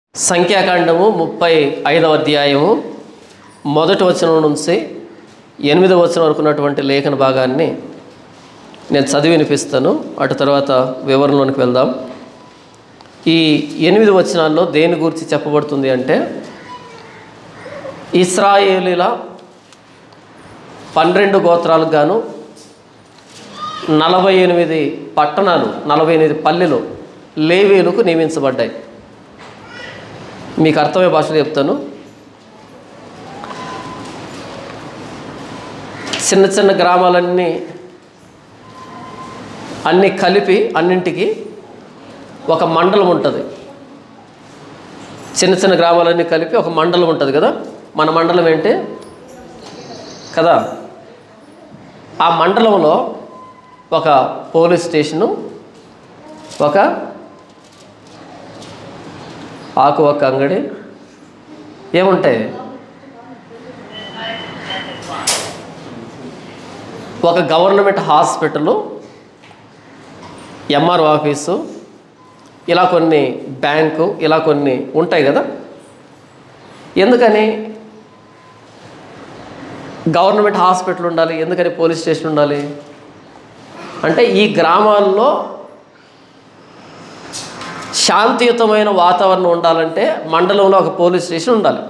సంఖ్యాకాండము ముప్పై ఐదవ అధ్యాయము మొదటి వచనం నుంచి ఎనిమిదవ వచనం వరకు ఉన్నటువంటి లేఖన భాగాన్ని నేను చదివి వినిపిస్తాను అటు తర్వాత వివరణలోనికి వెళ్దాం ఈ ఎనిమిది వచనాల్లో దేని గురించి చెప్పబడుతుంది అంటే ఇస్రాయేలీల పన్నెండు గోత్రాలకు గాను నలభై ఎనిమిది పట్టణాలు నలభై ఎనిమిది పల్లెలు లేవీలకు నియమించబడ్డాయి మీకు అర్థమయ్యే భాషలో చెప్తాను చిన్న చిన్న గ్రామాలన్నీ అన్నీ కలిపి అన్నింటికి ఒక మండలం ఉంటుంది చిన్న చిన్న గ్రామాలన్నీ కలిపి ఒక మండలం ఉంటుంది కదా మన మండలం ఏంటి కదా ఆ మండలంలో ఒక పోలీస్ స్టేషను ఒక ఆకు ఒక అంగడి ఏముంటాయి ఒక గవర్నమెంట్ హాస్పిటల్ ఎంఆర్ఓ ఆఫీసు ఇలా కొన్ని బ్యాంకు ఇలా కొన్ని ఉంటాయి కదా ఎందుకని గవర్నమెంట్ హాస్పిటల్ ఉండాలి ఎందుకని పోలీస్ స్టేషన్ ఉండాలి అంటే ఈ గ్రామాల్లో శాంతియుతమైన వాతావరణం ఉండాలంటే మండలంలో ఒక పోలీస్ స్టేషన్ ఉండాలి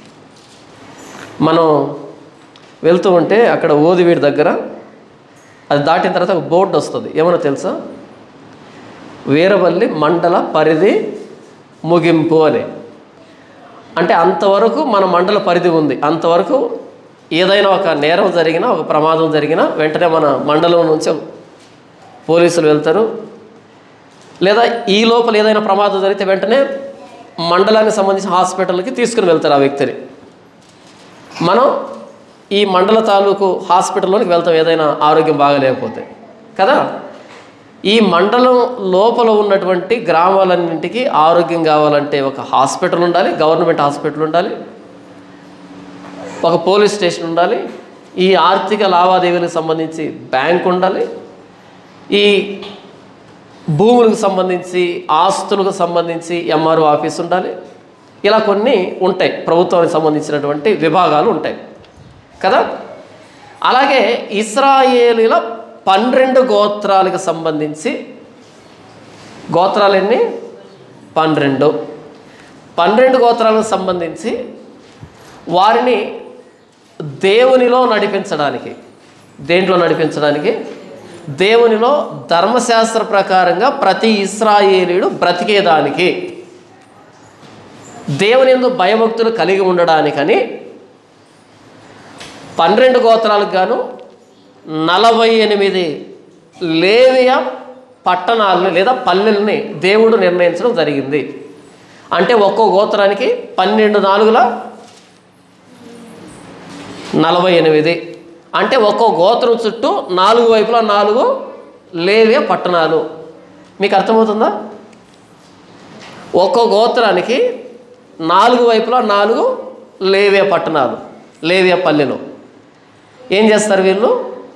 మనం వెళ్తూ ఉంటే అక్కడ ఓదివీడి దగ్గర అది దాటిన తర్వాత ఒక బోర్డు వస్తుంది ఏమన్నా తెలుసా వీరవల్లి మండల పరిధి ముగింపు అని అంటే అంతవరకు మన మండల పరిధి ఉంది అంతవరకు ఏదైనా ఒక నేరం జరిగినా ఒక ప్రమాదం జరిగినా వెంటనే మన మండలం నుంచి పోలీసులు వెళ్తారు లేదా ఈ లోపల ఏదైనా ప్రమాదం జరిగితే వెంటనే మండలానికి సంబంధించిన హాస్పిటల్కి తీసుకుని వెళ్తారు ఆ వ్యక్తిని మనం ఈ మండల తాలూకు హాస్పిటల్లోనికి వెళ్తాం ఏదైనా ఆరోగ్యం బాగలేకపోతే కదా ఈ మండలం లోపల ఉన్నటువంటి గ్రామాలన్నింటికి ఆరోగ్యం కావాలంటే ఒక హాస్పిటల్ ఉండాలి గవర్నమెంట్ హాస్పిటల్ ఉండాలి ఒక పోలీస్ స్టేషన్ ఉండాలి ఈ ఆర్థిక లావాదేవీలకు సంబంధించి బ్యాంక్ ఉండాలి ఈ భూములకు సంబంధించి ఆస్తులకు సంబంధించి ఎంఆర్ఓ ఆఫీస్ ఉండాలి ఇలా కొన్ని ఉంటాయి ప్రభుత్వానికి సంబంధించినటువంటి విభాగాలు ఉంటాయి కదా అలాగే ఇస్రాయేలీల పన్నెండు గోత్రాలకు సంబంధించి గోత్రాలు ఎన్ని పన్నెండు పన్నెండు గోత్రాలకు సంబంధించి వారిని దేవునిలో నడిపించడానికి దేంట్లో నడిపించడానికి దేవునిలో ధర్మశాస్త్ర ప్రకారంగా ప్రతి ఇస్రాయేలీయుడు బ్రతికేదానికి దేవుని ఎందు భయభక్తులు కలిగి ఉండడానికని పన్నెండు గోత్రాలకు గాను నలభై ఎనిమిది లేవియ పట్టణాలని లేదా పల్లెల్ని దేవుడు నిర్ణయించడం జరిగింది అంటే ఒక్కో గోత్రానికి పన్నెండు నాలుగుల నలభై ఎనిమిది అంటే ఒక్కో గోత్రం చుట్టూ నాలుగు వైపులా నాలుగు లేవే పట్టణాలు మీకు అర్థమవుతుందా ఒక్కో గోత్రానికి నాలుగు వైపులా నాలుగు లేవే పట్టణాలు లేవే పల్లెలు ఏం చేస్తారు వీళ్ళు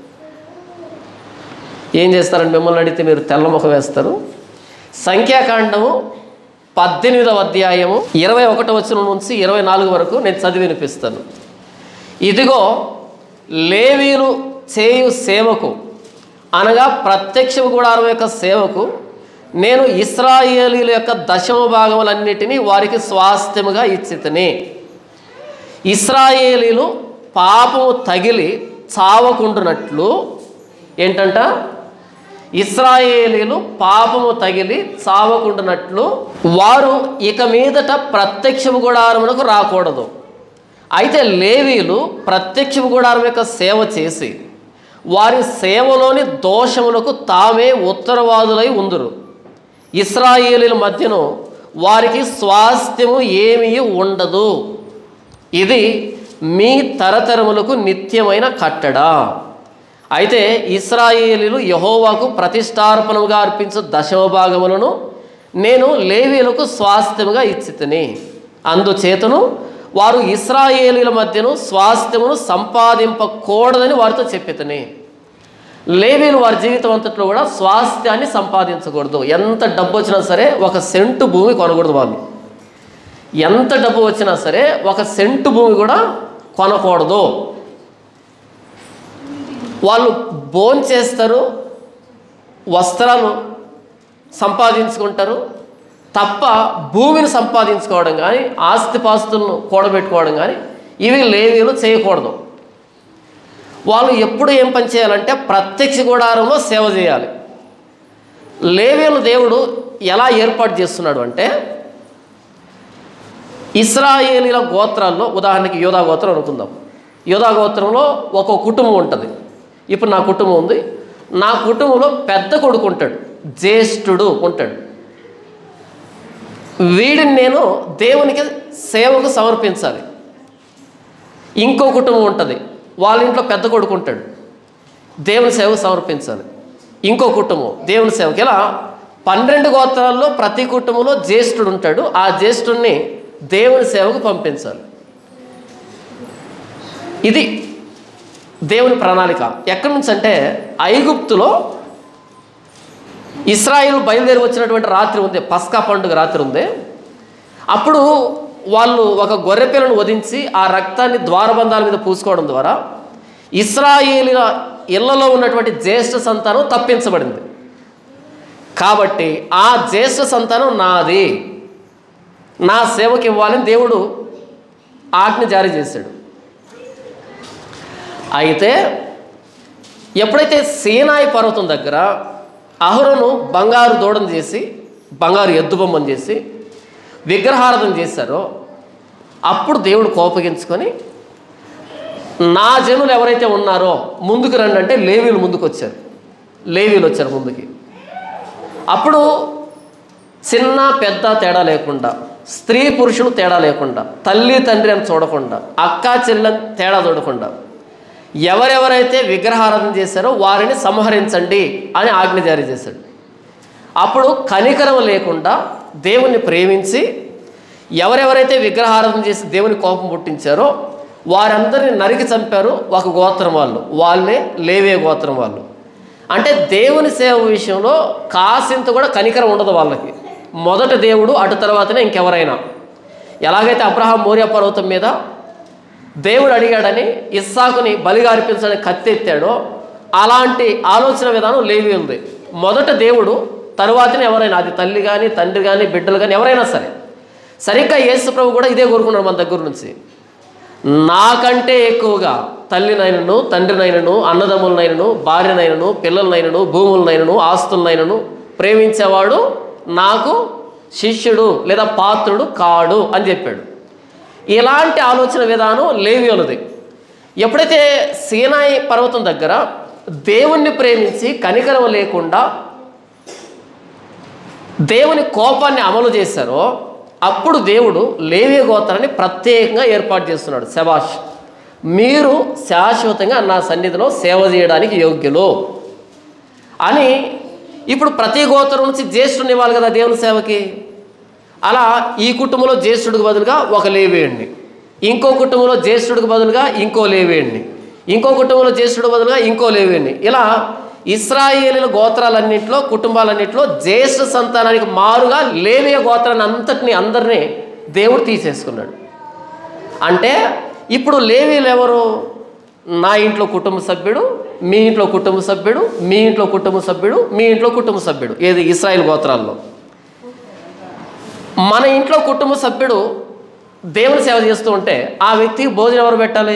ఏం చేస్తారని మిమ్మల్ని అడిగితే మీరు తెల్లముఖం వేస్తారు సంఖ్యాకాండము పద్దెనిమిదవ అధ్యాయము ఇరవై ఒకటో వచ్చిన నుంచి ఇరవై నాలుగు వరకు నేను చదివి వినిపిస్తాను ఇదిగో లేవీలు చేయు సేవకు అనగా ప్రత్యక్ష గుడారం యొక్క సేవకు నేను ఇస్రాయేలీల యొక్క దశమ భాగములన్నిటినీ వారికి స్వాస్థ్యముగా ఇచ్చితిని ఇస్రాయేలీలు పాపము తగిలి చావకుండునట్లు ఏంటంట ఇస్రాయేలీలు పాపము తగిలి చావకుండునట్లు వారు ఇక మీదట ప్రత్యక్షము గుడారమునకు రాకూడదు అయితే లేవీలు ప్రత్యక్ష గుడారం యొక్క సేవ చేసి వారి సేవలోని దోషములకు తామే ఉత్తరవాదులై ఉందురు ఇస్రాయేలీల మధ్యను వారికి స్వాస్థ్యము ఏమీ ఉండదు ఇది మీ తరతరములకు నిత్యమైన కట్టడా అయితే ఇస్రాయేలీలు యహోవాకు ప్రతిష్టార్పణముగా అర్పించు దశమ భాగములను నేను లేవీలకు స్వాస్థ్యముగా ఇచ్చితిని అందుచేతను వారు ఇస్రాయేలీల మధ్యను స్వాస్థ్యమును సంపాదింపకూడదని వారితో చెప్పితని లేవీలు వారి జీవితం అంతట్లో కూడా స్వాస్థ్యాన్ని సంపాదించకూడదు ఎంత డబ్బు వచ్చినా సరే ఒక సెంటు భూమి కొనకూడదు వాళ్ళు ఎంత డబ్బు వచ్చినా సరే ఒక సెంటు భూమి కూడా కొనకూడదు వాళ్ళు బోన్ చేస్తారు వస్త్రాలు సంపాదించుకుంటారు తప్ప భూమిని సంపాదించుకోవడం కానీ ఆస్తిపాస్తులను కూడబెట్టుకోవడం కానీ ఇవి లేవీలు చేయకూడదు వాళ్ళు ఎప్పుడు ఏం పని చేయాలంటే ప్రత్యక్ష గుడారంలో సేవ చేయాలి లేవీలు దేవుడు ఎలా ఏర్పాటు చేస్తున్నాడు అంటే ఇస్రాయేలీల గోత్రాల్లో ఉదాహరణకి యోధా గోత్రం అనుకుందాం యోధా గోత్రంలో ఒక కుటుంబం ఉంటుంది ఇప్పుడు నా కుటుంబం ఉంది నా కుటుంబంలో పెద్ద కొడుకు ఉంటాడు జ్యేష్ఠుడు ఉంటాడు వీడిని నేను దేవునికి సేవకు సమర్పించాలి ఇంకో కుటుంబం ఉంటుంది వాళ్ళ ఇంట్లో పెద్ద కొడుకు ఉంటాడు దేవుని సేవకు సమర్పించాలి ఇంకో కుటుంబం దేవుని సేవకి ఇలా పన్నెండు గోత్రాల్లో ప్రతి కుటుంబంలో జ్యేష్ఠుడు ఉంటాడు ఆ జ్యేష్ఠుడిని దేవుని సేవకు పంపించాలి ఇది దేవుని ప్రణాళిక ఎక్కడి నుంచి అంటే ఐగుప్తులో ఇస్రాయిల్ బయలుదేరి వచ్చినటువంటి రాత్రి ఉంది పస్కా పండుగ రాత్రి ఉంది అప్పుడు వాళ్ళు ఒక గొర్రెపిల్లను వధించి ఆ రక్తాన్ని ద్వారబంధాల మీద పూసుకోవడం ద్వారా ఇస్రాయేలీల ఇళ్లలో ఉన్నటువంటి జ్యేష్ఠ సంతానం తప్పించబడింది కాబట్టి ఆ జ్యేష్ఠ సంతానం నాది నా సేవకి ఇవ్వాలని దేవుడు ఆజ్ఞ జారీ చేశాడు అయితే ఎప్పుడైతే సీనాయి పర్వతం దగ్గర అహరోను బంగారు దూడను చేసి బంగారు ఎద్దు బొమ్మను చేసి విగ్రహారాధన చేశారో అప్పుడు దేవుడు కోపగించుకొని నా జనులు ఎవరైతే ఉన్నారో ముందుకు రండి అంటే లేవీలు ముందుకు వచ్చారు లేవీలు వచ్చారు ముందుకి అప్పుడు చిన్న పెద్ద తేడా లేకుండా స్త్రీ పురుషులు తేడా లేకుండా తల్లి తండ్రి అని చూడకుండా అక్క చెల్లెని తేడా చూడకుండా ఎవరెవరైతే విగ్రహారాధన చేశారో వారిని సంహరించండి అని ఆజ్ఞ జారీ చేశాడు అప్పుడు కనికరం లేకుండా దేవుణ్ణి ప్రేమించి ఎవరెవరైతే విగ్రహారాధన చేసి దేవుని కోపం పుట్టించారో వారందరిని నరికి చంపారు ఒక గోత్రం వాళ్ళు వాళ్ళే లేవే గోత్రం వాళ్ళు అంటే దేవుని సేవ విషయంలో కాసింత కూడా కనికరం ఉండదు వాళ్ళకి మొదట దేవుడు అటు తర్వాతనే ఇంకెవరైనా ఎలాగైతే అబ్రహాం మోర్య పర్వతం మీద దేవుడు అడిగాడని ఇస్సాకుని బలిగా అర్పించడానికి కత్తెత్తాడో అలాంటి ఆలోచన విధానం లేవి ఉంది మొదట దేవుడు తరువాతనే ఎవరైనా అది తల్లి కానీ తండ్రి కానీ బిడ్డలు కానీ ఎవరైనా సరే సరిగ్గా యేసు ప్రభు కూడా ఇదే కోరుకున్నాడు మన దగ్గర నుంచి నాకంటే ఎక్కువగా తల్లినైనను తండ్రినైనను అన్నదమ్ములనైనను భార్యనైనను పిల్లలనైనను భూములనైనను ఆస్తులనైనను ప్రేమించేవాడు నాకు శిష్యుడు లేదా పాత్రుడు కాడు అని చెప్పాడు ఇలాంటి ఆలోచన విధానం లేవియోలది ఎప్పుడైతే సీనాయి పర్వతం దగ్గర దేవుణ్ణి ప్రేమించి కనికరం లేకుండా దేవుని కోపాన్ని అమలు చేశారో అప్పుడు దేవుడు లేవి గోత్రాన్ని ప్రత్యేకంగా ఏర్పాటు చేస్తున్నాడు శబాష్ మీరు శాశ్వతంగా నా సన్నిధిలో సేవ చేయడానికి యోగ్యులు అని ఇప్పుడు ప్రతి గోత్రం నుంచి జ్యేష్ఠుని ఇవ్వాలి కదా దేవుని సేవకి అలా ఈ కుటుంబంలో జ్యేష్ఠుడికి బదులుగా ఒక లేవేయండి ఇంకో కుటుంబంలో జ్యేష్ఠుడికి బదులుగా ఇంకో లేవేయండి ఇంకో కుటుంబంలో జ్యేష్ఠుడి బదులుగా ఇంకో లేవేయండి ఇలా ఇస్రాయేలీల గోత్రాలన్నింటిలో కుటుంబాలన్నింటిలో జ్యేష్ఠ సంతానానికి మారుగా లేవియ గోత్రాన్ని అంతటిని అందరినీ దేవుడు తీసేసుకున్నాడు అంటే ఇప్పుడు లేవీలు ఎవరు నా ఇంట్లో కుటుంబ సభ్యుడు మీ ఇంట్లో కుటుంబ సభ్యుడు మీ ఇంట్లో కుటుంబ సభ్యుడు మీ ఇంట్లో కుటుంబ సభ్యుడు ఏది ఇస్రాయేల్ గోత్రాల్లో మన ఇంట్లో కుటుంబ సభ్యుడు దేవుని సేవ చేస్తూ ఉంటే ఆ వ్యక్తికి భోజనం ఎవరు పెట్టాలి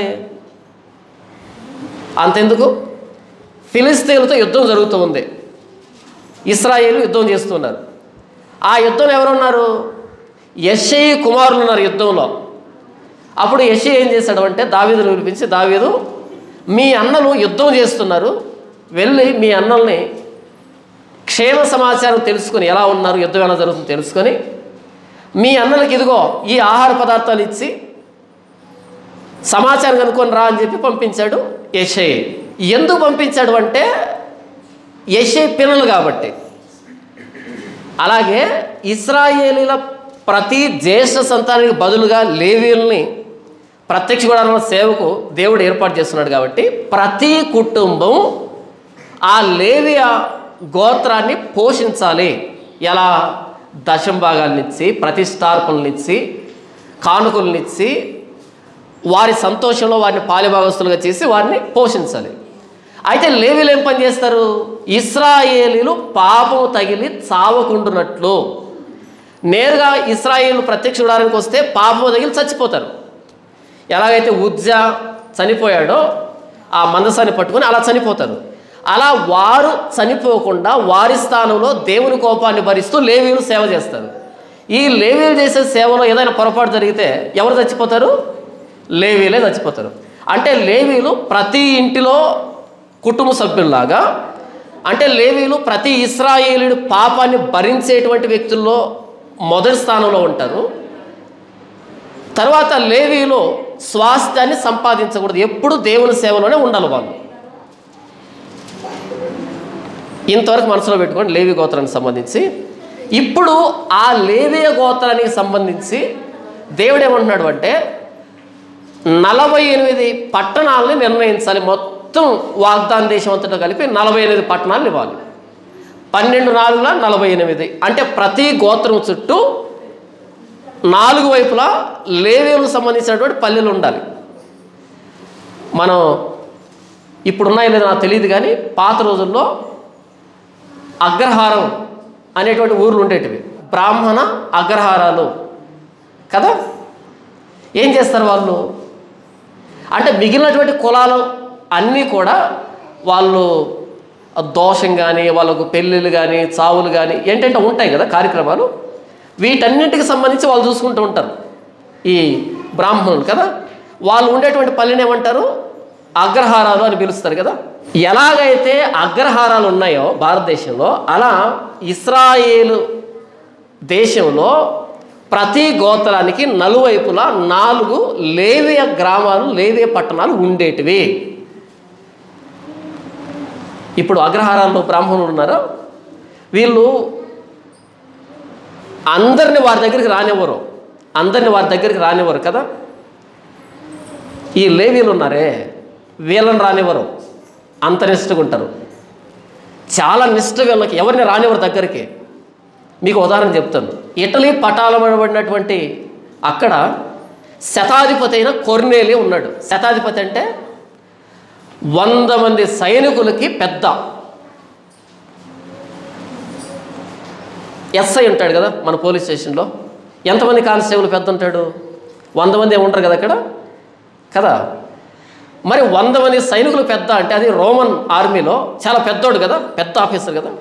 అంతెందుకు ఫిలిస్తీన్లతో యుద్ధం జరుగుతూ ఉంది ఇస్రాయేల్ యుద్ధం చేస్తున్నారు ఆ యుద్ధంలో ఎవరున్నారు యశ్ఐ కుమారులు ఉన్నారు యుద్ధంలో అప్పుడు యశి ఏం చేశాడు అంటే దావీదును పిలిపించి దావీదు మీ అన్నలు యుద్ధం చేస్తున్నారు వెళ్ళి మీ అన్నల్ని క్షేమ సమాచారం తెలుసుకొని ఎలా ఉన్నారు యుద్ధం ఎలా జరుగుతుందో తెలుసుకొని మీ అన్నలకి ఇదిగో ఈ ఆహార పదార్థాలు ఇచ్చి సమాచారం కనుక్కొని రా అని చెప్పి పంపించాడు యశై ఎందుకు పంపించాడు అంటే యశై పిల్లలు కాబట్టి అలాగే ఇస్రాయేలీల ప్రతి జ్యేష్ఠ సంతానానికి బదులుగా లేవీల్ని ప్రత్యక్ష గుడారంలో సేవకు దేవుడు ఏర్పాటు చేస్తున్నాడు కాబట్టి ప్రతి కుటుంబం ఆ లేవియ గోత్రాన్ని పోషించాలి ఎలా దశం భాగాలనిచ్చి ప్రతిష్టార్పణలనిచ్చి కానుకలనిచ్చి వారి సంతోషంలో వారిని పాలిభాగస్తులుగా చేసి వారిని పోషించాలి అయితే లేవీలు ఏం పని చేస్తారు ఇస్రాయేలీలు పాపము తగిలి చావకుండునట్లు నేరుగా ఇస్రాయేలు ప్రత్యక్ష చూడడానికి వస్తే పాపము తగిలి చచ్చిపోతారు ఎలాగైతే ఉజ్జ చనిపోయాడో ఆ మందసాన్ని పట్టుకొని అలా చనిపోతారు అలా వారు చనిపోకుండా వారి స్థానంలో దేవుని కోపాన్ని భరిస్తూ లేవీలు సేవ చేస్తారు ఈ లేవీలు చేసే సేవలో ఏదైనా పొరపాటు జరిగితే ఎవరు చచ్చిపోతారు లేవీలే చచ్చిపోతారు అంటే లేవీలు ప్రతి ఇంటిలో కుటుంబ సభ్యుల్లాగా అంటే లేవీలు ప్రతి ఇస్రాయేలీడు పాపాన్ని భరించేటువంటి వ్యక్తుల్లో మొదటి స్థానంలో ఉంటారు తర్వాత లేవీలో స్వాస్థ్యాన్ని సంపాదించకూడదు ఎప్పుడు దేవుని సేవలోనే ఉండాలి వాళ్ళు ఇంతవరకు మనసులో పెట్టుకోండి లేవి గోత్రానికి సంబంధించి ఇప్పుడు ఆ లేవియ గోత్రానికి సంబంధించి దేవుడు ఏమంటున్నాడు అంటే నలభై ఎనిమిది పట్టణాలని నిర్ణయించాలి మొత్తం వాగ్దాన దేశం అంతటా కలిపి నలభై ఎనిమిది పట్టణాలు ఇవ్వాలి పన్నెండు నాలుగుల నలభై ఎనిమిది అంటే ప్రతి గోత్రం చుట్టూ నాలుగు వైపులా లేవేలకు సంబంధించినటువంటి పల్లెలు ఉండాలి మనం ఇప్పుడున్నాయి లేదో నాకు తెలియదు కానీ పాత రోజుల్లో అగ్రహారం అనేటువంటి ఊర్లు ఉండేటివి బ్రాహ్మణ అగ్రహారాలు కదా ఏం చేస్తారు వాళ్ళు అంటే మిగిలినటువంటి కులాలు అన్నీ కూడా వాళ్ళు దోషం కానీ వాళ్ళకు పెళ్ళిళ్ళు కానీ చావులు కానీ ఏంటంటే ఉంటాయి కదా కార్యక్రమాలు వీటన్నింటికి సంబంధించి వాళ్ళు చూసుకుంటూ ఉంటారు ఈ బ్రాహ్మణులు కదా వాళ్ళు ఉండేటువంటి పల్లెని ఏమంటారు అగ్రహారాలు అని పిలుస్తారు కదా ఎలాగైతే అగ్రహారాలు ఉన్నాయో భారతదేశంలో అలా ఇస్రాయేలు దేశంలో ప్రతి గోత్రానికి నలువైపులా నాలుగు లేవియ గ్రామాలు లేవియ పట్టణాలు ఉండేటివి ఇప్పుడు అగ్రహారాల్లో బ్రాహ్మణులు ఉన్నారా వీళ్ళు అందరిని వారి దగ్గరికి రానివ్వరు అందరిని వారి దగ్గరికి రానివ్వరు కదా ఈ లేవీలు ఉన్నారే వీళ్ళని రానివ్వరు అంత నిష్ఠగా ఉంటారు చాలా నిష్ఠ వీళ్ళకి ఎవరిని రానివ్వరు దగ్గరికి మీకు ఉదాహరణ చెప్తాను ఇటలీ పటాలబడినటువంటి అక్కడ శతాధిపతి అయిన కొర్నేలి ఉన్నాడు శతాధిపతి అంటే వంద మంది సైనికులకి పెద్ద ఎస్ఐ ఉంటాడు కదా మన పోలీస్ స్టేషన్లో ఎంతమంది కానిస్టేబుల్ పెద్ద ఉంటాడు వంద మంది ఏమి ఉంటారు కదా అక్కడ కదా మరి వంద మంది సైనికులు పెద్ద అంటే అది రోమన్ ఆర్మీలో చాలా పెద్దోడు కదా పెద్ద ఆఫీసర్ కదా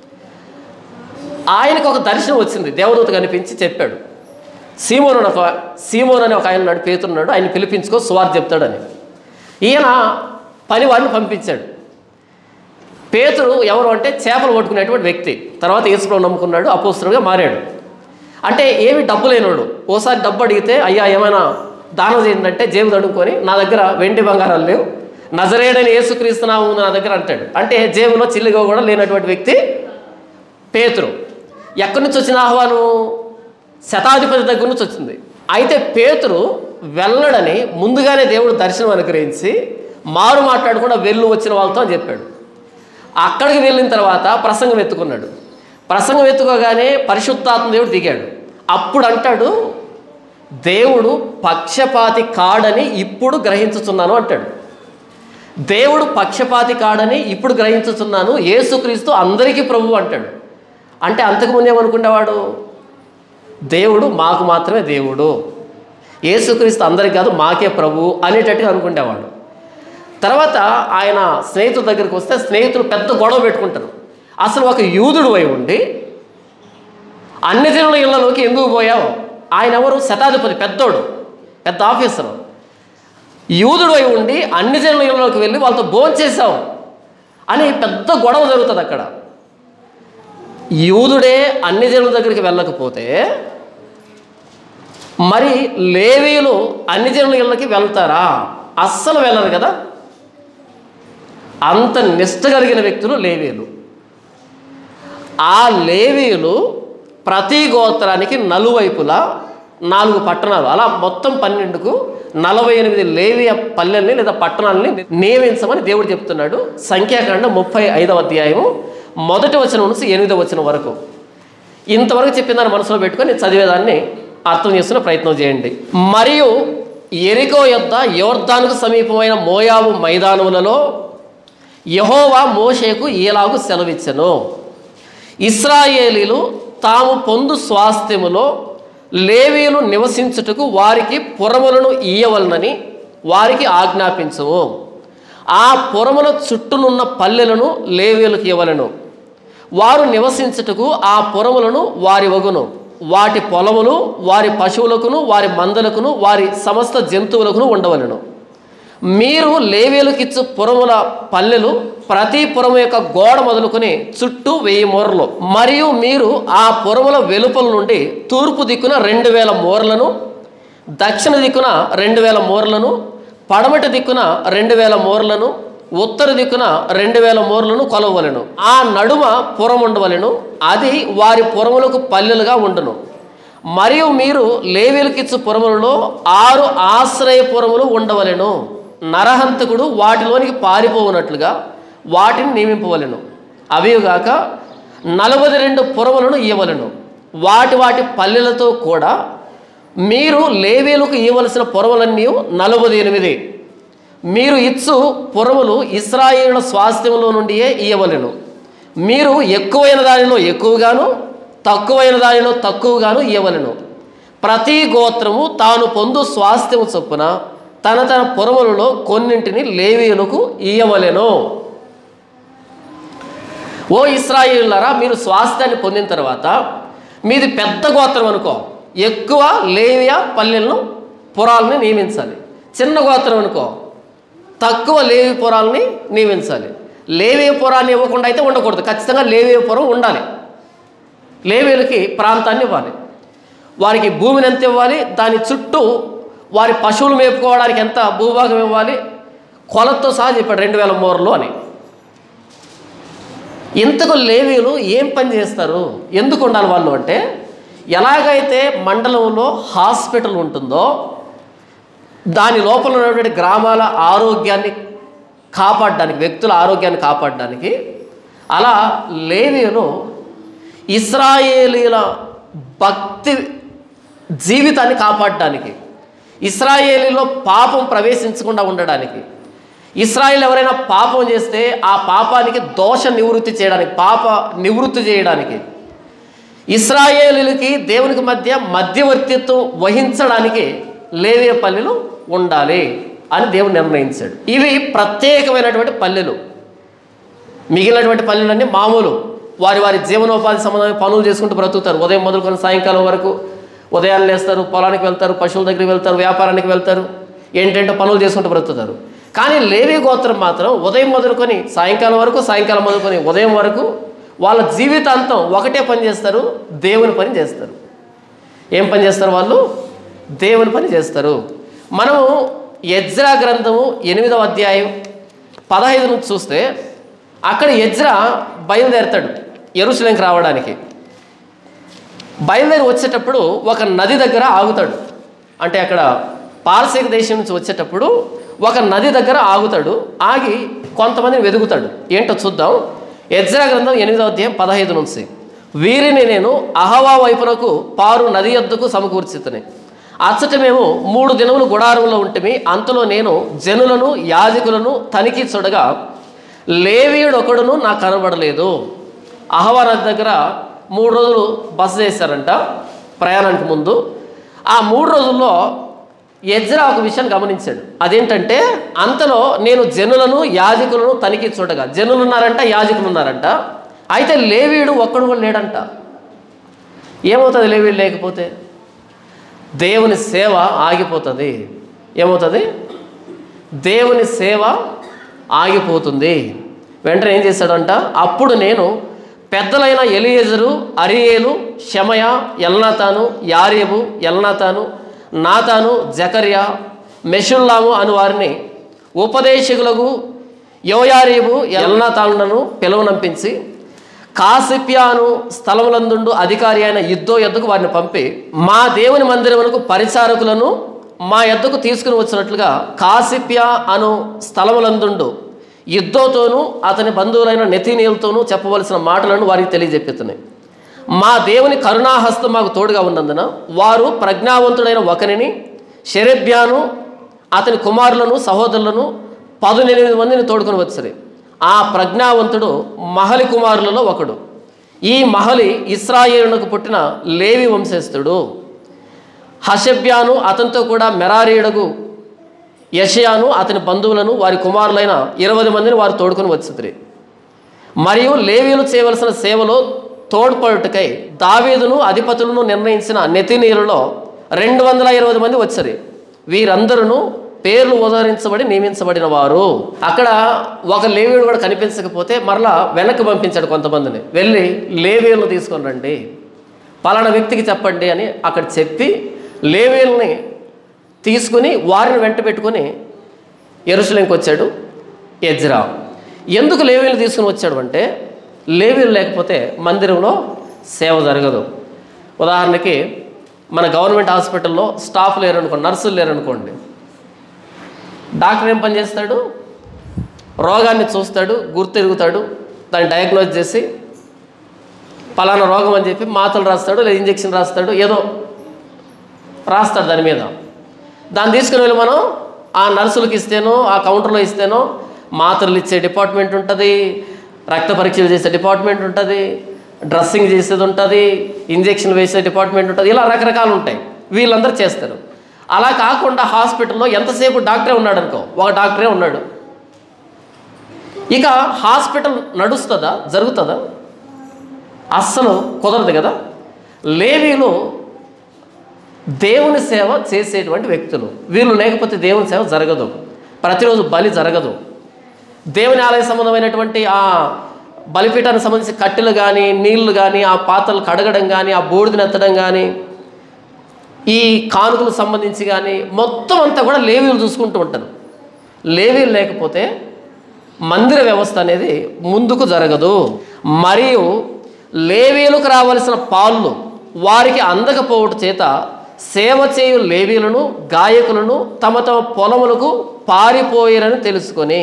ఆయనకు ఒక దర్శనం వచ్చింది దేవదూత కనిపించి చెప్పాడు సీమోను అని ఒక సీమోన్ అని ఒక ఆయన ఉన్నాడు పేతున్నాడు ఆయన పిలిపించుకో సువార్త చెప్తాడని ఈయన పని వాడిని పంపించాడు పేతురు ఎవరు అంటే చేపలు పట్టుకునేటువంటి వ్యక్తి తర్వాత యేసుప్రభు నమ్ముకున్నాడు అపోస్తులుగా మారాడు అంటే ఏమి డబ్బు లేనోడు ఓసారి డబ్బు అడిగితే అయ్యా ఏమైనా దానం చేయండి అంటే జేబు తడుముకొని నా దగ్గర వెండి బంగారాలు లేవు నజరేడని యేసుక్రీస్తునాము ఉంది నా దగ్గర అంటాడు అంటే జేబులో చిల్లిగా కూడా లేనటువంటి వ్యక్తి పేతురు ఎక్కడి నుంచి వచ్చిన ఆహ్వానం శతాధిపతి దగ్గర నుంచి వచ్చింది అయితే పేతురు వెళ్ళడని ముందుగానే దేవుడు దర్శనం అనుగ్రహించి మారు మాట్లాడకుండా వెళ్ళు వచ్చిన వాళ్ళతో అని చెప్పాడు అక్కడికి వెళ్ళిన తర్వాత ప్రసంగం ఎత్తుకున్నాడు ప్రసంగం ఎత్తుకోగానే పరిశుద్ధాత్మ దేవుడు దిగాడు అప్పుడు అంటాడు దేవుడు పక్షపాతి కాడని ఇప్పుడు గ్రహించుతున్నాను అంటాడు దేవుడు పక్షపాతి కాడని ఇప్పుడు గ్రహించుతున్నాను యేసుక్రీస్తు అందరికీ ప్రభు అంటాడు అంటే అంతకుముందు ఏమనుకునేవాడు దేవుడు మాకు మాత్రమే దేవుడు యేసుక్రీస్తు అందరికి కాదు మాకే ప్రభు అనేటట్టుగా అనుకునేవాడు తర్వాత ఆయన స్నేహితుల దగ్గరికి వస్తే స్నేహితులు పెద్ద గొడవ పెట్టుకుంటారు అసలు ఒక యూదుడు అయి ఉండి అన్ని జనుల ఇళ్లలోకి ఎందుకు పోయావు ఆయన ఎవరు శతాధిపతి పెద్దోడు పెద్ద ఆఫీసరు యూదుడు అయి ఉండి అన్ని జనుల ఇళ్లలోకి వెళ్ళి వాళ్ళతో భోంచేశావు అని పెద్ద గొడవ జరుగుతుంది అక్కడ యూదుడే అన్ని జనుల దగ్గరికి వెళ్ళకపోతే మరి లేవీలు అన్ని జనుల ఇళ్ళకి వెళ్తారా అస్సలు వెళ్ళరు కదా అంత నిష్ట కలిగిన వ్యక్తులు లేవీలు ఆ లేవీలు ప్రతి గోత్రానికి నలువైపులా నాలుగు పట్టణాలు అలా మొత్తం పన్నెండుకు నలభై ఎనిమిది లేవియ పల్లెల్ని లేదా పట్టణాలని నియమించమని దేవుడు చెప్తున్నాడు సంఖ్యాకాండ ముప్పై ఐదవ అధ్యాయము మొదటి వచనం నుంచి ఎనిమిదవ వచనం వరకు ఇంతవరకు చెప్పిందని మనసులో పెట్టుకొని నేను చదివేదాన్ని అర్థం చేసుకునే ప్రయత్నం చేయండి మరియు ఎరికో యొద్ద యోర్ధానుకు సమీపమైన మోయాబు మైదానములలో యహోవా మోషేకు ఈలాగు సెలవిచ్చెను ఇస్రాయేలీలు తాము పొందు స్వాస్థ్యములో లేవీలు నివసించుటకు వారికి పురములను ఇయ్యవలనని వారికి ఆజ్ఞాపించము ఆ పురముల చుట్టూనున్న పల్లెలను లేవీలకు ఇవ్వలను వారు నివసించుటకు ఆ పురములను వారి వగును వాటి పొలములు వారి పశువులకును వారి మందలకును వారి సమస్త జంతువులకును ఉండవలను మీరు లేవేలుకిచ్చు పురముల పల్లెలు ప్రతి పురము యొక్క గోడ మొదలుకొని చుట్టూ వెయ్యి మూరలు మరియు మీరు ఆ పురముల వెలుపల నుండి తూర్పు దిక్కున రెండు వేల మూరలను దక్షిణ దిక్కున రెండు వేల మూరలను పడమటి దిక్కున రెండు వేల మూరలను ఉత్తర దిక్కున రెండు వేల మూరలను కొలవలను ఆ నడుమ పురం ఉండవలను అది వారి పురములకు పల్లెలుగా ఉండును మరియు మీరు లేవీలకిచ్చు పురములలో ఆరు ఆశ్రయపురములు ఉండవలెను నరహంతకుడు వాటిలోనికి పారిపోవునట్లుగా వాటిని నియమింపవలెను అవిగాక నలభై రెండు పురములను ఇవ్వవలెను వాటి వాటి పల్లెలతో కూడా మీరు లేవీలకు ఇవ్వవలసిన పురములన్నీ నలభై ఎనిమిది మీరు ఇచ్చు పురములు ఇస్రాయేలుల స్వాస్థ్యంలో నుండియే ఇయ్యవలెను మీరు ఎక్కువైన దానిలో ఎక్కువగాను తక్కువైన దానిలో తక్కువగాను ఇవ్వవలెను ప్రతి గోత్రము తాను పొందు స్వాస్థ్యము చొప్పున తన తన పురములలో కొన్నింటిని లేవీయులకు ఇయ్యవలెను ఓ ఇస్రాయిలరా మీరు స్వాస్థ్యాన్ని పొందిన తర్వాత మీది పెద్ద గోత్రం అనుకో ఎక్కువ లేవియా పల్లెలను పురాలని నియమించాలి చిన్న గోత్రం అనుకో తక్కువ లేవి పురాలని నియమించాలి లేవే పురాన్ని ఇవ్వకుండా అయితే ఉండకూడదు ఖచ్చితంగా లేవే పురం ఉండాలి లేవీలకి ప్రాంతాన్ని ఇవ్వాలి వారికి భూమిని ఎంత ఇవ్వాలి దాని చుట్టూ వారి పశువులు మేపుకోవడానికి ఎంత భూభాగం ఇవ్వాలి కొలతో సహా చెప్పాడు రెండు వేల మూరలు అని ఇంతకు లేవీలు ఏం పని చేస్తారు ఎందుకు ఉండాలి వాళ్ళు అంటే ఎలాగైతే మండలంలో హాస్పిటల్ ఉంటుందో దాని లోపల ఉన్నటువంటి గ్రామాల ఆరోగ్యాన్ని కాపాడడానికి వ్యక్తుల ఆరోగ్యాన్ని కాపాడడానికి అలా లేవీలు ఇస్రాయేలీల భక్తి జీవితాన్ని కాపాడడానికి ఇస్రాయేలీలో పాపం ప్రవేశించకుండా ఉండడానికి ఇస్రాయేల్ ఎవరైనా పాపం చేస్తే ఆ పాపానికి దోష నివృత్తి చేయడానికి పాప నివృత్తి చేయడానికి ఇస్రాయేలీలకి దేవునికి మధ్య మధ్యవర్తిత్వం వహించడానికి లేవే పల్లెలు ఉండాలి అని దేవుడు నిర్ణయించాడు ఇవి ప్రత్యేకమైనటువంటి పల్లెలు మిగిలినటువంటి పల్లెలన్నీ మామూలు వారి వారి జీవనోపాధి సంబంధమైన పనులు చేసుకుంటూ బ్రతుకుతారు ఉదయం మొదలుకొని సాయంకాలం వరకు ఉదయాన్నే లేస్తారు పొలానికి వెళ్తారు పశువుల దగ్గరికి వెళ్తారు వ్యాపారానికి వెళ్తారు ఏంటంటే పనులు చేసుకుంటూ బ్రతుకుతారు కానీ లేవీ గోత్రం మాత్రం ఉదయం మొదలుకొని సాయంకాలం వరకు సాయంకాలం మొదలుకొని ఉదయం వరకు వాళ్ళ జీవితాంతం ఒకటే పని చేస్తారు దేవుని పని చేస్తారు ఏం పని చేస్తారు వాళ్ళు దేవుని పని చేస్తారు మనము యజ్రా గ్రంథము ఎనిమిదవ అధ్యాయం పదహైదు నుంచి చూస్తే అక్కడ యజ్రా బయలుదేరతాడు ఎరుసలేంకి రావడానికి బయలుదేరి వచ్చేటప్పుడు ఒక నది దగ్గర ఆగుతాడు అంటే అక్కడ పారసీక దేశం నుంచి వచ్చేటప్పుడు ఒక నది దగ్గర ఆగుతాడు ఆగి కొంతమందిని వెతుకుతాడు ఏంటో చూద్దాం ఎజ్రా గ్రంథం ఎనిమిదవ అధ్యాయం పదహైదు నుంచి వీరిని నేను అహవా వైపునకు పారు నది యొద్దకు సమకూర్చితని అచ్చట మేము మూడు దినములు గుడారంలో ఉంటిమి అంతలో నేను జనులను యాజకులను తనిఖీ చూడగా లేవీయుడు ఒకడును నాకు కనబడలేదు అహవా నది దగ్గర మూడు రోజులు బస చేశారంట ప్రయాణానికి ముందు ఆ మూడు రోజుల్లో ఎజ్రా ఒక విషయాన్ని గమనించాడు అదేంటంటే అంతలో నేను జనులను యాజకులను తనిఖీ చూడగా జనులు ఉన్నారంట యాజకులు ఉన్నారంట అయితే లేవీయుడు ఒక్కడు కూడా లేడంట ఏమవుతుంది లేవీయుడు లేకపోతే దేవుని సేవ ఆగిపోతుంది ఏమవుతుంది దేవుని సేవ ఆగిపోతుంది వెంటనే ఏం చేశాడంట అప్పుడు నేను పెద్దలైన ఎలియేజరు అరియేలు షమయ ఎల్నాతాను యారేబు ఎల్నాతాను నాతాను జకర్యా మెషుల్లాము అను వారిని ఉపదేశకులకు యోయారీబు ఎల్నాతానులను పిలువనంపించి కాసిప్యాను స్థలములందుండు అధికారి అయిన యుద్ధో యొద్దకు వారిని పంపి మా దేవుని మందిరమునకు పరిచారకులను మా యొద్దకు తీసుకుని వచ్చినట్లుగా కాసిప్యా అను స్థలములందుండు యుద్ధోతోనూ అతని బంధువులైన నెతీనీయులతోనూ చెప్పవలసిన మాటలను వారికి తెలియజెప్పుతున్నాయి మా దేవుని కరుణాహస్తం మాకు తోడుగా ఉన్నందున వారు ప్రజ్ఞావంతుడైన ఒకరిని షెరెబ్యాను అతని కుమారులను సహోదరులను పదునెనిమిది మందిని తోడుకొని వచ్చారు ఆ ప్రజ్ఞావంతుడు మహలి కుమారులలో ఒకడు ఈ మహలి ఇస్రాయేలునకు పుట్టిన లేవి వంశస్థుడు హషబ్యాను అతనితో కూడా మెరారీయుడగు యషయాను అతని బంధువులను వారి కుమారులైన ఇరవై మందిని వారు తోడుకొని వచ్చింది మరియు లేవీలు చేయవలసిన సేవలో తోడ్పడుటకై దావీదును అధిపతులను నిర్ణయించిన నెతినీరులో రెండు వందల ఇరవై మంది వచ్చారు వీరందరూ పేర్లు ఉదహరించబడి నియమించబడిన వారు అక్కడ ఒక లేవీయుడు కూడా కనిపించకపోతే మరలా వెనక్కి పంపించాడు కొంతమందిని వెళ్ళి లేవీలను తీసుకొని రండి పలానా వ్యక్తికి చెప్పండి అని అక్కడ చెప్పి లేవీల్ని తీసుకుని వారిని వెంట పెట్టుకొని ఎరుసలేంకి వచ్చాడు ఎజ్రా ఎందుకు లేవీలు తీసుకుని వచ్చాడు అంటే లేవీలు లేకపోతే మందిరంలో సేవ జరగదు ఉదాహరణకి మన గవర్నమెంట్ హాస్పిటల్లో స్టాఫ్ లేరనుకోండి నర్సులు లేరనుకోండి డాక్టర్ ఏం పని చేస్తాడు రోగాన్ని చూస్తాడు గుర్తెరుగుతాడు దాన్ని డయాగ్నోజ్ చేసి పలానా రోగం అని చెప్పి మాతలు రాస్తాడు లేదా ఇంజెక్షన్ రాస్తాడు ఏదో రాస్తాడు దాని మీద దాన్ని తీసుకుని వెళ్ళి మనం ఆ నర్సులకు ఇస్తేనో ఆ కౌంటర్లో ఇస్తేనో మాత్రలు ఇచ్చే డిపార్ట్మెంట్ ఉంటుంది రక్త పరీక్షలు చేసే డిపార్ట్మెంట్ ఉంటుంది డ్రెస్సింగ్ చేసేది ఉంటుంది ఇంజెక్షన్ వేసే డిపార్ట్మెంట్ ఉంటుంది ఇలా రకరకాలు ఉంటాయి వీళ్ళందరూ చేస్తారు అలా కాకుండా హాస్పిటల్లో ఎంతసేపు డాక్టరే ఉన్నాడు అనుకో ఒక డాక్టరే ఉన్నాడు ఇక హాస్పిటల్ నడుస్తుందా జరుగుతుందా అస్సలు కుదరదు కదా లేవీలు దేవుని సేవ చేసేటువంటి వ్యక్తులు వీళ్ళు లేకపోతే దేవుని సేవ జరగదు ప్రతిరోజు బలి జరగదు దేవుని ఆలయ సంబంధమైనటువంటి ఆ బలిపీఠానికి సంబంధించి కట్టెలు కానీ నీళ్లు కానీ ఆ పాత్రలు కడగడం కానీ ఆ బూడిదని ఎత్తడం కానీ ఈ కానుకలకు సంబంధించి కానీ మొత్తం అంతా కూడా లేవీలు చూసుకుంటూ ఉంటారు లేవీలు లేకపోతే మందిర వ్యవస్థ అనేది ముందుకు జరగదు మరియు లేవీలకు రావలసిన పాళ్ళు వారికి అందకపోవట చేత సేవ చేయు లేవీలను గాయకులను తమ తమ పొలములకు పారిపోయారని తెలుసుకొని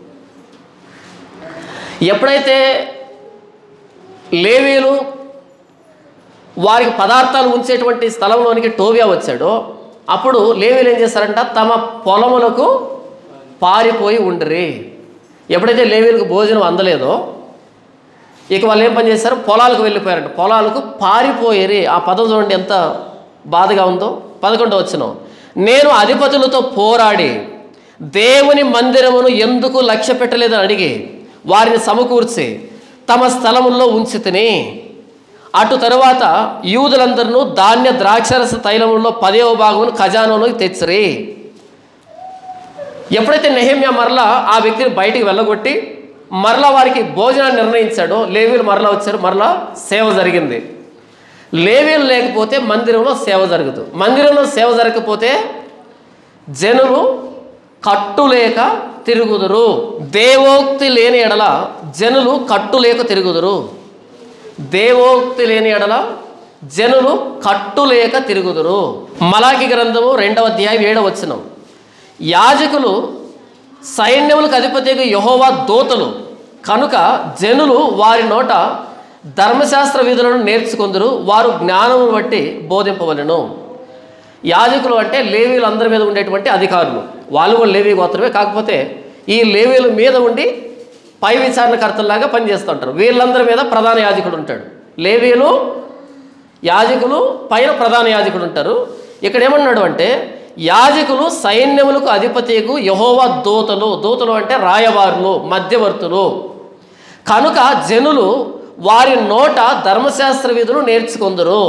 ఎప్పుడైతే లేవీలు వారికి పదార్థాలు ఉంచేటువంటి స్థలంలోనికి టోబియా వచ్చాడో అప్పుడు లేవీలు ఏం చేస్తారంట తమ పొలములకు పారిపోయి ఉండరి ఎప్పుడైతే లేవీలకు భోజనం అందలేదో ఇక వాళ్ళు ఏం పని చేశారు పొలాలకు వెళ్ళిపోయారంట పొలాలకు పారిపోయేరి ఆ పదం చూడండి ఎంత బాధగా ఉందో పదకొండో వచ్చిన నేను అధిపతులతో పోరాడి దేవుని మందిరమును ఎందుకు లక్ష్య పెట్టలేదని అడిగి వారిని సమకూర్చి తమ స్థలముల్లో ఉంచితిని అటు తరువాత యూదులందరూ ధాన్య ద్రాక్షరస తైలములో పదేవ భాగమును ఖజానాలోకి తెచ్చిరి ఎప్పుడైతే నెహమ్య మరలా ఆ వ్యక్తిని బయటికి వెళ్ళగొట్టి మరలా వారికి భోజనాన్ని నిర్ణయించాడో లేవీలు మరలా వచ్చారు మరలా సేవ జరిగింది లేవీలు లేకపోతే మందిరంలో సేవ జరగదు మందిరంలో సేవ జరగకపోతే జనులు కట్టులేక తిరుగుదురు దేవోక్తి లేని ఎడల జనులు కట్టులేక తిరుగుదురు దేవోక్తి లేని ఎడల జనులు కట్టులేక తిరుగుదురు మలాకి గ్రంథము రెండవ అధ్యాయం ఏడవ వచనం యాజకులు సైన్యములకు అధిపతిగా యహోవా దోతలు కనుక జనులు వారి నోట ధర్మశాస్త్ర విధులను నేర్చుకుందరు వారు జ్ఞానము బట్టి బోధింపవలను యాజకులు అంటే లేవీలు అందరి మీద ఉండేటువంటి అధికారులు వాళ్ళు కూడా లేవీ గోత్రమే కాకపోతే ఈ లేవీల మీద ఉండి పై విచారణకర్తల్లాగా పనిచేస్తుంటారు వీళ్ళందరి మీద ప్రధాన యాజకుడు ఉంటాడు లేవీలు యాజకులు పైన ప్రధాన యాజకుడు ఉంటారు ఇక్కడ ఏమన్నాడు అంటే యాజకులు సైన్యములకు అధిపతికు యహోవా దూతలు దూతలు అంటే రాయవారులు మధ్యవర్తులు కనుక జనులు వారి నోట ధర్మశాస్త్ర విధులు నేర్చుకుందరు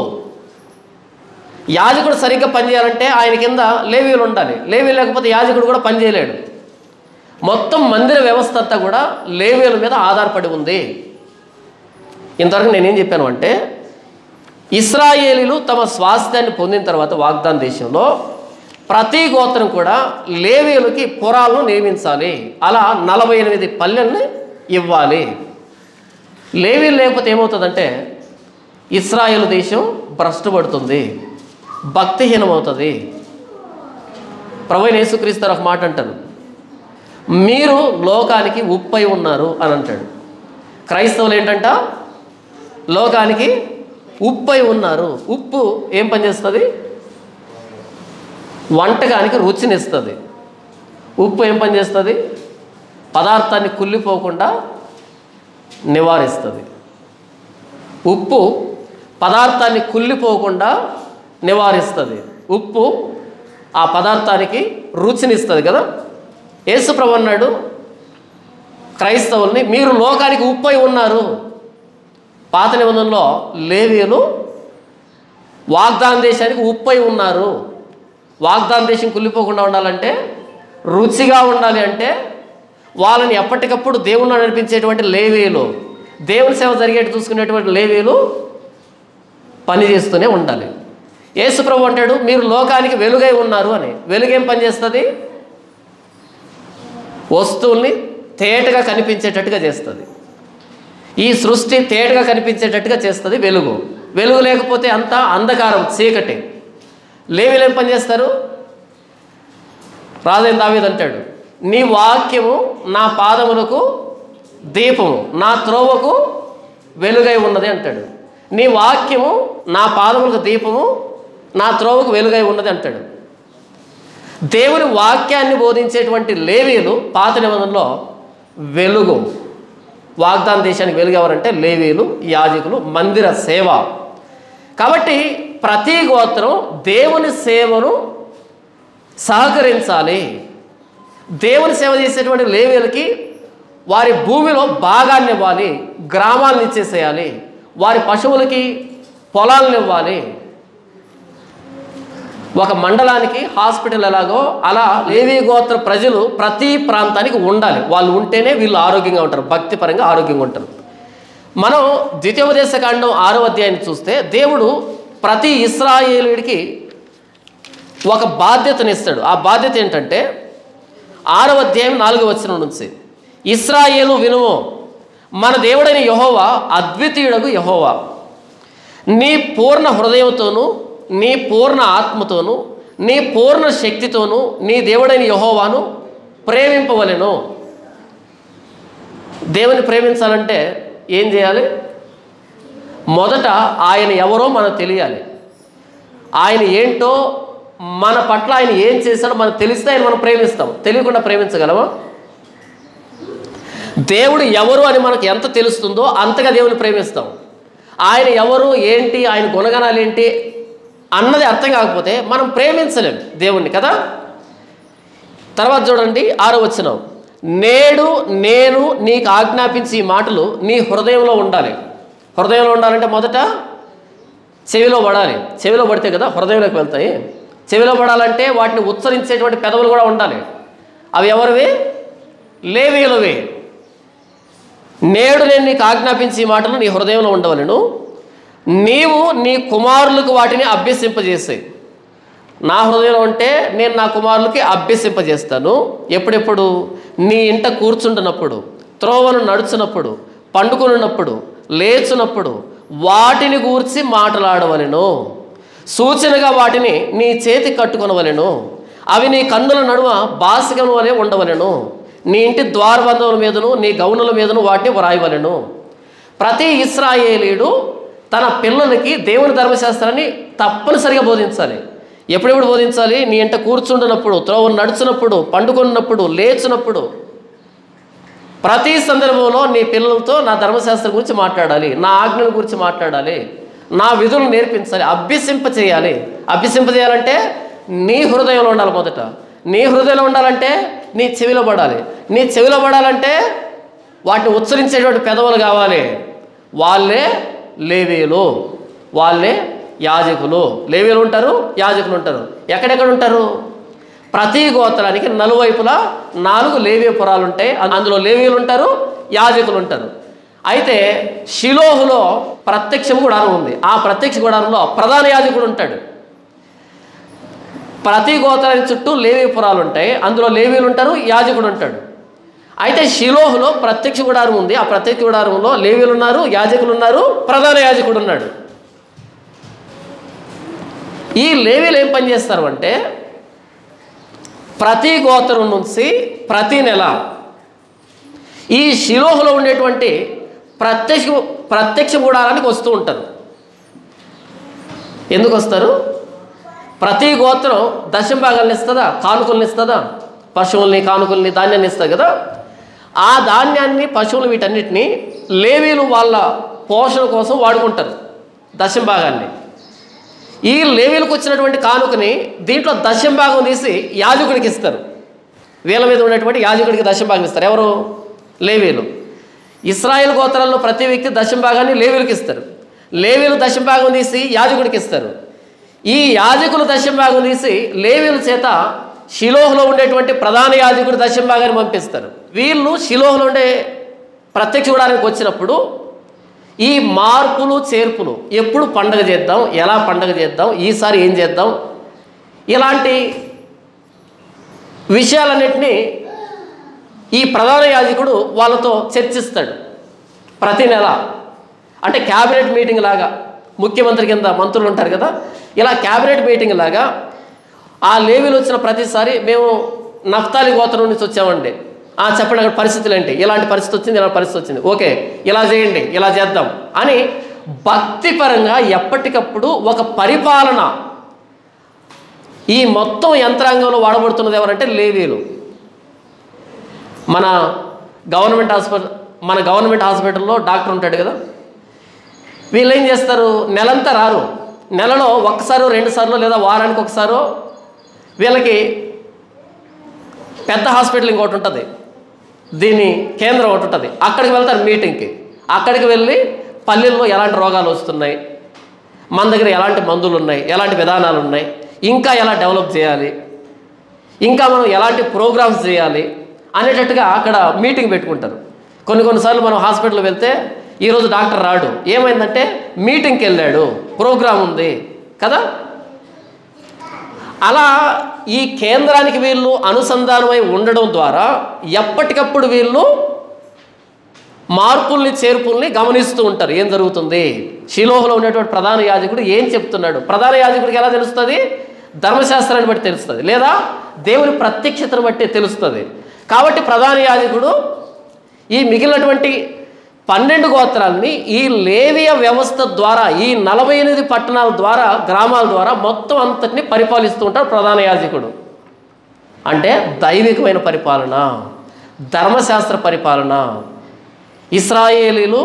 యాజకుడు సరిగ్గా పనిచేయాలంటే ఆయన కింద లేవీలు ఉండాలి లేవీ లేకపోతే యాజకుడు కూడా పనిచేయలేడు మొత్తం మందిర వ్యవస్థ అంతా కూడా లేవీల మీద ఆధారపడి ఉంది ఇంతవరకు నేనేం చెప్పాను అంటే ఇస్రాయేలీలు తమ స్వాస్థ్యాన్ని పొందిన తర్వాత వాగ్దాన దేశంలో ప్రతి గోత్రం కూడా లేవీలకి పురాలను నియమించాలి అలా నలభై ఎనిమిది పల్లెల్ని ఇవ్వాలి లేవీలు లేకపోతే ఏమవుతుందంటే ఇస్రాయేల్ దేశం భ్రష్టుపడుతుంది భక్తిహీనమవుతుంది ప్రభు అయిన యేసుక్రీస్తు ఒక మాట అంటారు మీరు లోకానికి ఉప్పై ఉన్నారు అని అంటాడు క్రైస్తవులు ఏంటంట లోకానికి ఉప్పై ఉన్నారు ఉప్పు ఏం పని చేస్తుంది వంటకానికి రుచినిస్తుంది ఉప్పు ఏం పని చేస్తుంది పదార్థాన్ని కుళ్ళిపోకుండా నివారిస్తుంది ఉప్పు పదార్థాన్ని కుళ్ళిపోకుండా నివారిస్తుంది ఉప్పు ఆ పదార్థానికి రుచినిస్తుంది కదా యేసుప్రభు అన్నాడు క్రైస్తవుల్ని మీరు లోకానికి ఉప్పై ఉన్నారు పాత నిబంధనలో లేవీయులు వాగ్దాన దేశానికి ఉప్పై ఉన్నారు వాగ్దాన దేశం కుళ్ళిపోకుండా ఉండాలంటే రుచిగా ఉండాలి అంటే వాళ్ళని ఎప్పటికప్పుడు దేవుణ్ణి నడిపించేటువంటి లేవీయులు దేవుని సేవ జరిగేట్టు చూసుకునేటువంటి లేవీయులు పని చేస్తూనే ఉండాలి యేసుప్రభు అంటాడు మీరు లోకానికి వెలుగై ఉన్నారు అని వెలుగేం పని చేస్తుంది వస్తువుల్ని తేటగా కనిపించేటట్టుగా చేస్తుంది ఈ సృష్టి తేటగా కనిపించేటట్టుగా చేస్తుంది వెలుగు వెలుగు లేకపోతే అంతా అంధకారం చీకటి లేవీలు ఏం పని చేస్తారు రాజైన దావీదు అంటాడు నీ వాక్యము నా పాదములకు దీపము నా త్రోవకు వెలుగై ఉన్నది అంటాడు నీ వాక్యము నా పాదములకు దీపము నా త్రోవకు వెలుగై ఉన్నది అంటాడు దేవుని వాక్యాన్ని బోధించేటువంటి లేవీలు పాత నిబంధనలో వెలుగు వాగ్దాన దేశానికి వెలుగు ఎవరంటే లేవీలు యాజకులు మందిర సేవ కాబట్టి ప్రతి గోత్రం దేవుని సేవను సహకరించాలి దేవుని సేవ చేసేటువంటి లేవీలకి వారి భూమిలో భాగాన్ని ఇవ్వాలి గ్రామాలను ఇచ్చేసేయాలి వారి పశువులకి పొలాలను ఇవ్వాలి ఒక మండలానికి హాస్పిటల్ ఎలాగో అలా లేవీ గోత్ర ప్రజలు ప్రతి ప్రాంతానికి ఉండాలి వాళ్ళు ఉంటేనే వీళ్ళు ఆరోగ్యంగా ఉంటారు భక్తిపరంగా ఆరోగ్యంగా ఉంటారు మనం ద్వితీయోపదేశ కాండం ఆరో అధ్యాయాన్ని చూస్తే దేవుడు ప్రతి ఇస్రాయేలుడికి ఒక బాధ్యతనిస్తాడు ఆ బాధ్యత ఏంటంటే ఆరవ అధ్యాయం నాలుగో వచనం నుంచి ఇస్రాయేలు వినుము మన దేవుడైన యహోవా అద్వితీయుడగు యహోవా నీ పూర్ణ హృదయంతోనూ నీ పూర్ణ ఆత్మతోనూ నీ పూర్ణ శక్తితోనూ నీ దేవుడైన యహోవాను ప్రేమింపవలెను దేవుని ప్రేమించాలంటే ఏం చేయాలి మొదట ఆయన ఎవరో మనకు తెలియాలి ఆయన ఏంటో మన పట్ల ఆయన ఏం చేశాడో మనకు తెలిస్తే ఆయన మనం ప్రేమిస్తాం తెలియకుండా ప్రేమించగలమా దేవుడు ఎవరు అని మనకు ఎంత తెలుస్తుందో అంతగా దేవుని ప్రేమిస్తాం ఆయన ఎవరు ఏంటి ఆయన గుణగణాలు ఏంటి అన్నది అర్థం కాకపోతే మనం ప్రేమించలేం దేవుణ్ణి కదా తర్వాత చూడండి ఆరో వచనం నేడు నేను నీకు ఆజ్ఞాపించి ఈ మాటలు నీ హృదయంలో ఉండాలి హృదయంలో ఉండాలంటే మొదట చెవిలో పడాలి చెవిలో పడితే కదా హృదయంలోకి వెళ్తాయి చెవిలో పడాలంటే వాటిని ఉచ్చరించేటువంటి పెదవులు కూడా ఉండాలి అవి ఎవరివి లేవీలవి నేడు నేను నీకు ఆజ్ఞాపించి ఈ మాటలు నీ హృదయంలో ఉండవలను నీవు నీ కుమారులకు వాటిని అభ్యసింపజేసాయి నా హృదయంలో ఉంటే నేను నా కుమారులకి అభ్యసింపజేస్తాను ఎప్పుడెప్పుడు నీ ఇంట కూర్చుంటున్నప్పుడు త్రోవను నడుచున్నప్పుడు పండుకున్నప్పుడు లేచున్నప్పుడు వాటిని గూర్చి మాట్లాడవలెను సూచనగా వాటిని నీ చేతి కట్టుకొనవలెను అవి నీ కన్నుల నడుమ బాసికం వలె ఉండవలెను నీ ఇంటి ద్వారబంధముల మీదను నీ గౌనుల మీదను వాటిని వ్రాయవలెను ప్రతి ఇస్రాయేలీయుడు తన పిల్లలకి దేవుని ధర్మశాస్త్రాన్ని తప్పనిసరిగా బోధించాలి ఎప్పుడెప్పుడు బోధించాలి నీ ఇంట కూర్చుంటున్నప్పుడు త్రోవ నడుచున్నప్పుడు పండుకున్నప్పుడు లేచినప్పుడు ప్రతి సందర్భంలో నీ పిల్లలతో నా ధర్మశాస్త్రం గురించి మాట్లాడాలి నా ఆజ్ఞల గురించి మాట్లాడాలి నా విధులు నేర్పించాలి అభ్యసింప చేయాలి అభ్యసింప చేయాలంటే నీ హృదయంలో ఉండాలి మొదట నీ హృదయంలో ఉండాలంటే నీ చెవిలో పడాలి నీ చెవిలో పడాలంటే వాటిని ఉచ్చరించేటువంటి పెదవులు కావాలి వాళ్ళే లేవీలు వాళ్ళే యాజకులు లేవీలు ఉంటారు యాజకులు ఉంటారు ఎక్కడెక్కడ ఉంటారు ప్రతి గోత్రానికి నలువైపులా నాలుగు లేవీ పురాలు ఉంటాయి అందులో లేవీలు ఉంటారు యాజకులు ఉంటారు అయితే షిలోహులో ప్రత్యక్ష గుడారం ఉంది ఆ ప్రత్యక్ష గుడారంలో ప్రధాన యాజకుడు ఉంటాడు ప్రతి గోత్రానికి చుట్టూ లేవీ పురాలు ఉంటాయి అందులో లేవీలు ఉంటారు యాజకుడు ఉంటాడు అయితే షిలోహులో ప్రత్యక్ష గుడారం ఉంది ఆ ప్రత్యక్ష గుడారంలో లేవీలు ఉన్నారు యాజకులు ఉన్నారు ప్రధాన యాజకుడు ఉన్నాడు ఈ లేవీలు ఏం పని చేస్తారు అంటే ప్రతి గోత్రం నుంచి ప్రతి నెల ఈ శిలోహలో ఉండేటువంటి ప్రత్యక్ష ప్రత్యక్ష గుడారానికి వస్తూ ఉంటారు ఎందుకు వస్తారు ప్రతి గోత్రం దశం భాగాలను ఇస్తుందా కానుకల్ని ఇస్తుందా పశువుల్ని కానుకల్ని ధాన్యాన్ని ఇస్తుంది కదా ఆ ధాన్యాన్ని పశువులు వీటన్నిటిని లేవీలు వాళ్ళ పోషణ కోసం వాడుకుంటారు దశం భాగాన్ని ఈ లేవీలకు వచ్చినటువంటి కానుకని దీంట్లో దశం భాగం తీసి యాజకుడికి ఇస్తారు వీళ్ళ మీద ఉన్నటువంటి యాజకుడికి దశం భాగం ఇస్తారు ఎవరు లేవీలు ఇస్రాయేల్ గోత్రాల్లో ప్రతి వ్యక్తి దశం భాగాన్ని లేవీలకు ఇస్తారు లేవీలు దశం భాగం తీసి యాజకుడికి ఇస్తారు ఈ యాజకులు దశం భాగం తీసి లేవీల చేత షిలోహ్లో ఉండేటువంటి ప్రధాన యాజకుడు దశం భాగాన్ని పంపిస్తారు వీళ్ళు షిలోహ్లో ఉండే ప్రత్యక్ష చూడడానికి వచ్చినప్పుడు ఈ మార్పులు చేర్పులు ఎప్పుడు పండగ చేద్దాం ఎలా పండగ చేద్దాం ఈసారి ఏం చేద్దాం ఇలాంటి విషయాలన్నింటినీ ఈ ప్రధాన యాజకుడు వాళ్ళతో చర్చిస్తాడు ప్రతి నెల అంటే క్యాబినెట్ మీటింగ్ లాగా ముఖ్యమంత్రి కింద మంత్రులు ఉంటారు కదా ఇలా క్యాబినెట్ మీటింగ్ లాగా ఆ లేవీలు వచ్చిన ప్రతిసారి మేము నఫ్తాలి గోత్రం నుంచి వచ్చామండి ఆ చెప్పండి అక్కడ పరిస్థితులు ఏంటి ఇలాంటి పరిస్థితి వచ్చింది ఇలాంటి పరిస్థితి వచ్చింది ఓకే ఇలా చేయండి ఇలా చేద్దాం అని భక్తిపరంగా ఎప్పటికప్పుడు ఒక పరిపాలన ఈ మొత్తం యంత్రాంగంలో వాడబడుతున్నది ఎవరంటే లేవీలు మన గవర్నమెంట్ హాస్పిటల్ మన గవర్నమెంట్ హాస్పిటల్లో డాక్టర్ ఉంటాడు కదా వీళ్ళు ఏం చేస్తారు నెలంతా రారు నెలలో ఒక్కసారో రెండు సార్లు లేదా వారానికి ఒకసారో వీళ్ళకి పెద్ద హాస్పిటల్ ఇంకోటి ఉంటుంది దీని కేంద్రం ఒకటి ఉంటుంది అక్కడికి వెళ్తారు మీటింగ్కి అక్కడికి వెళ్ళి పల్లెల్లో ఎలాంటి రోగాలు వస్తున్నాయి మన దగ్గర ఎలాంటి మందులు ఉన్నాయి ఎలాంటి విధానాలు ఉన్నాయి ఇంకా ఎలా డెవలప్ చేయాలి ఇంకా మనం ఎలాంటి ప్రోగ్రామ్స్ చేయాలి అనేటట్టుగా అక్కడ మీటింగ్ పెట్టుకుంటారు కొన్ని కొన్నిసార్లు మనం హాస్పిటల్ వెళ్తే ఈరోజు డాక్టర్ రాడు ఏమైందంటే మీటింగ్కి వెళ్ళాడు ప్రోగ్రామ్ ఉంది కదా అలా ఈ కేంద్రానికి వీళ్ళు అనుసంధానమై ఉండడం ద్వారా ఎప్పటికప్పుడు వీళ్ళు మార్పుల్ని చేర్పుల్ని గమనిస్తూ ఉంటారు ఏం జరుగుతుంది శిలోహలో ఉండేటువంటి ప్రధాన యాజకుడు ఏం చెప్తున్నాడు ప్రధాన యాజకుడికి ఎలా తెలుస్తుంది ధర్మశాస్త్రాన్ని బట్టి తెలుస్తుంది లేదా దేవుని ప్రత్యక్షతను బట్టి తెలుస్తుంది కాబట్టి ప్రధాన యాజకుడు ఈ మిగిలినటువంటి పన్నెండు గోత్రాలని ఈ లేవియ వ్యవస్థ ద్వారా ఈ నలభై ఎనిమిది పట్టణాల ద్వారా గ్రామాల ద్వారా మొత్తం అంతటిని పరిపాలిస్తూ ఉంటాడు ప్రధాన యాజకుడు అంటే దైవికమైన పరిపాలన ధర్మశాస్త్ర పరిపాలన ఇస్రాయేలీలు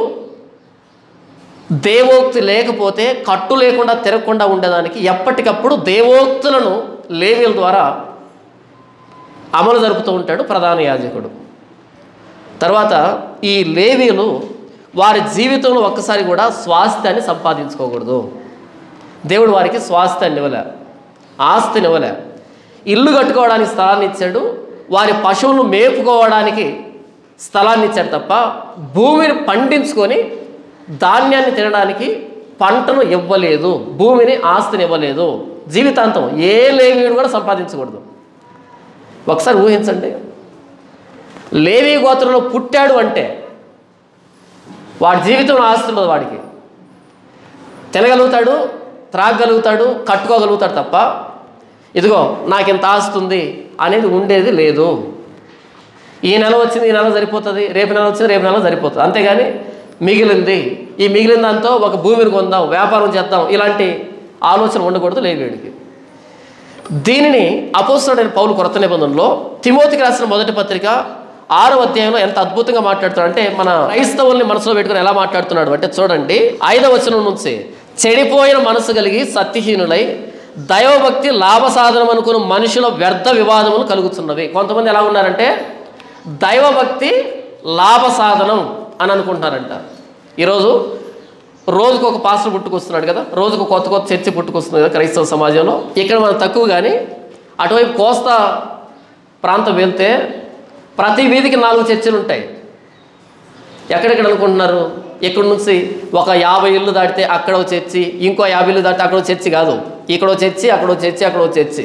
దేవోక్తి లేకపోతే కట్టు లేకుండా తిరగకుండా ఉండేదానికి ఎప్పటికప్పుడు దేవోక్తులను లేవీల ద్వారా అమలు జరుపుతూ ఉంటాడు ప్రధాన యాజకుడు తర్వాత ఈ లేవీలు వారి జీవితంలో ఒక్కసారి కూడా స్వాస్థ్యాన్ని సంపాదించుకోకూడదు దేవుడు వారికి స్వాస్థ్యాన్ని ఇవ్వలే ఆస్తిని ఇవ్వలే ఇల్లు కట్టుకోవడానికి స్థలాన్ని ఇచ్చాడు వారి పశువులను మేపుకోవడానికి స్థలాన్ని ఇచ్చాడు తప్ప భూమిని పండించుకొని ధాన్యాన్ని తినడానికి పంటను ఇవ్వలేదు భూమిని ఆస్తిని ఇవ్వలేదు జీవితాంతం ఏ లేవీడు కూడా సంపాదించకూడదు ఒకసారి ఊహించండి లేవీ గోత్రంలో పుట్టాడు అంటే వాడి జీవితంలో ఆస్తి ఉండదు వాడికి తినగలుగుతాడు త్రాగగలుగుతాడు కట్టుకోగలుగుతాడు తప్ప ఇదిగో నాకు ఇంత ఆస్తి ఉంది అనేది ఉండేది లేదు ఈ నెల వచ్చింది ఈ నెల సరిపోతుంది రేపు నెల వచ్చింది రేపు నెల సరిపోతుంది అంతేగాని మిగిలింది ఈ మిగిలిన దాంతో ఒక భూమిని కొందాం వ్యాపారం చేద్దాం ఇలాంటి ఆలోచన ఉండకూడదు లేవీడికి దీనిని అపోస్తుడైన పౌలు కొరత నిబంధనలో తిమోతికి రాసిన మొదటి పత్రిక ఆరో అధ్యాయంలో ఎంత అద్భుతంగా మాట్లాడుతున్నాడు అంటే మన క్రైస్తవుల్ని మనసులో పెట్టుకుని ఎలా మాట్లాడుతున్నాడు అంటే చూడండి ఐదవ వచనం నుంచి చెడిపోయిన మనసు కలిగి సత్యహీనులై దైవభక్తి లాభ సాధనం అనుకున్న మనుషుల వ్యర్థ వివాదములు కలుగుతున్నవి కొంతమంది ఎలా ఉన్నారంటే దైవభక్తి లాభ సాధనం అని అనుకుంటున్నారంట ఈరోజు రోజుకు ఒక పాస్టర్ పుట్టుకొస్తున్నాడు కదా రోజుకు కొత్త కొత్త చర్చి పుట్టుకొస్తుంది కదా క్రైస్తవ సమాజంలో ఇక్కడ మనం తక్కువ కానీ అటువైపు కోస్తా ప్రాంతం వెళ్తే ప్రతి వీధికి నాలుగు చర్చిలు ఉంటాయి ఎక్కడెక్కడ అనుకుంటున్నారు ఇక్కడ నుంచి ఒక యాభై ఇల్లు దాటితే అక్కడ ఒక చర్చి ఇంకో యాభై ఇల్లు దాటితే అక్కడ ఒక చర్చి కాదు ఇక్కడ ఒక చర్చి అక్కడ ఒక చర్చి అక్కడ ఒక చర్చి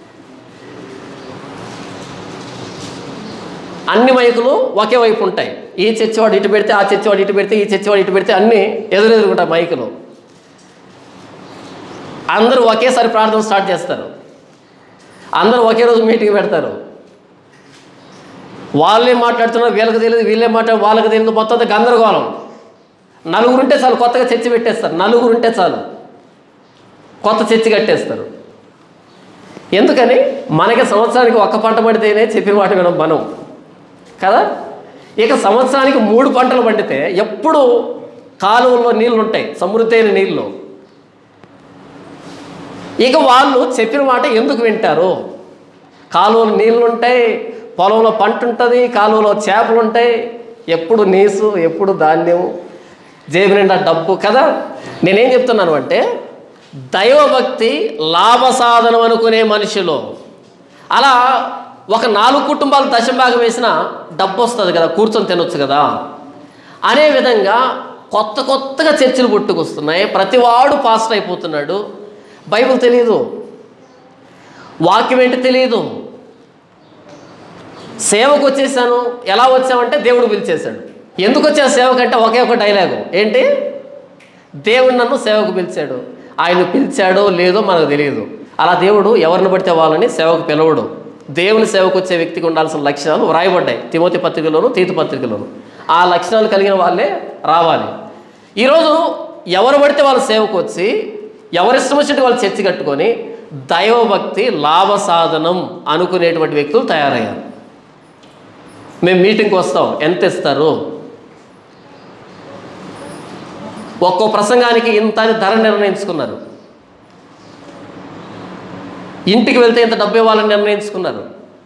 అన్ని మైకులు ఒకే వైపు ఉంటాయి ఈ చర్చి వాడు ఇటు పెడితే ఆ చర్చి వాడు ఇటు పెడితే ఈ చర్చి వాడు ఇటు పెడితే అన్నీ ఎదురెదురుకుంటాయి మైకులు అందరూ ఒకేసారి ప్రార్థన స్టార్ట్ చేస్తారు అందరూ ఒకే రోజు మీటింగ్ పెడతారు వాళ్ళే మాట్లాడుతున్నారు వీళ్ళకి తెలియదు వీళ్ళే మాట్లాడు వాళ్ళకి తెలియదు మొత్తం అంతా గందరగోళం నలుగురు ఉంటే చాలు కొత్తగా చర్చి పెట్టేస్తారు నలుగురు ఉంటే చాలు కొత్త చర్చి కట్టేస్తారు ఎందుకని మనకి సంవత్సరానికి ఒక్క పంట పడితేనే చెప్పిన మాట వినం మనం కదా ఇక సంవత్సరానికి మూడు పంటలు పండితే ఎప్పుడు కాలువల్లో నీళ్ళు ఉంటాయి సమృద్ధి అయిన నీళ్ళు ఇక వాళ్ళు చెప్పిన మాట ఎందుకు వింటారు కాలువలో నీళ్ళు ఉంటాయి పొలంలో పంట ఉంటుంది కాలువలో చేపలు ఉంటాయి ఎప్పుడు నీసు ఎప్పుడు ధాన్యం జేబు నిండా డబ్బు కదా నేనేం చెప్తున్నాను అంటే దైవభక్తి లాభ సాధనం అనుకునే మనిషిలో అలా ఒక నాలుగు కుటుంబాలు దశభాగం వేసినా డబ్బు వస్తుంది కదా కూర్చొని తినొచ్చు కదా అనే విధంగా కొత్త కొత్తగా చర్చలు పుట్టుకొస్తున్నాయి ప్రతివాడు పాస్ట్ అయిపోతున్నాడు బైబిల్ తెలియదు వాక్యం ఏంటి తెలియదు సేవకు వచ్చేసాను ఎలా వచ్చామంటే దేవుడు పిలిచేశాడు ఎందుకు వచ్చా సేవకంటే ఒకే ఒక డైలాగు ఏంటి దేవుడు నన్ను సేవకు పిలిచాడు ఆయన పిలిచాడో లేదో మనకు తెలియదు అలా దేవుడు ఎవరిని పడితే వాళ్ళని సేవకు పిలవడు దేవుని సేవకు వచ్చే వ్యక్తికి ఉండాల్సిన లక్షణాలు వ్రాయబడ్డాయి తిమోతి పత్రికలోను తీతు పత్రికలోను ఆ లక్షణాలు కలిగిన వాళ్ళే రావాలి ఈరోజు ఎవరు పడితే వాళ్ళ సేవకు వచ్చి ఎవరిష్టం వచ్చినట్టు వాళ్ళు చర్చి కట్టుకొని దైవభక్తి లాభ సాధనం అనుకునేటువంటి వ్యక్తులు తయారయ్యారు మేము మీటింగ్కి వస్తాం ఎంత ఇస్తారు ఒక్కో ప్రసంగానికి ఇంత అని ధర నిర్ణయించుకున్నారు ఇంటికి వెళ్తే ఇంత డబ్బు ఇవ్వాలని నిర్ణయించుకున్నారు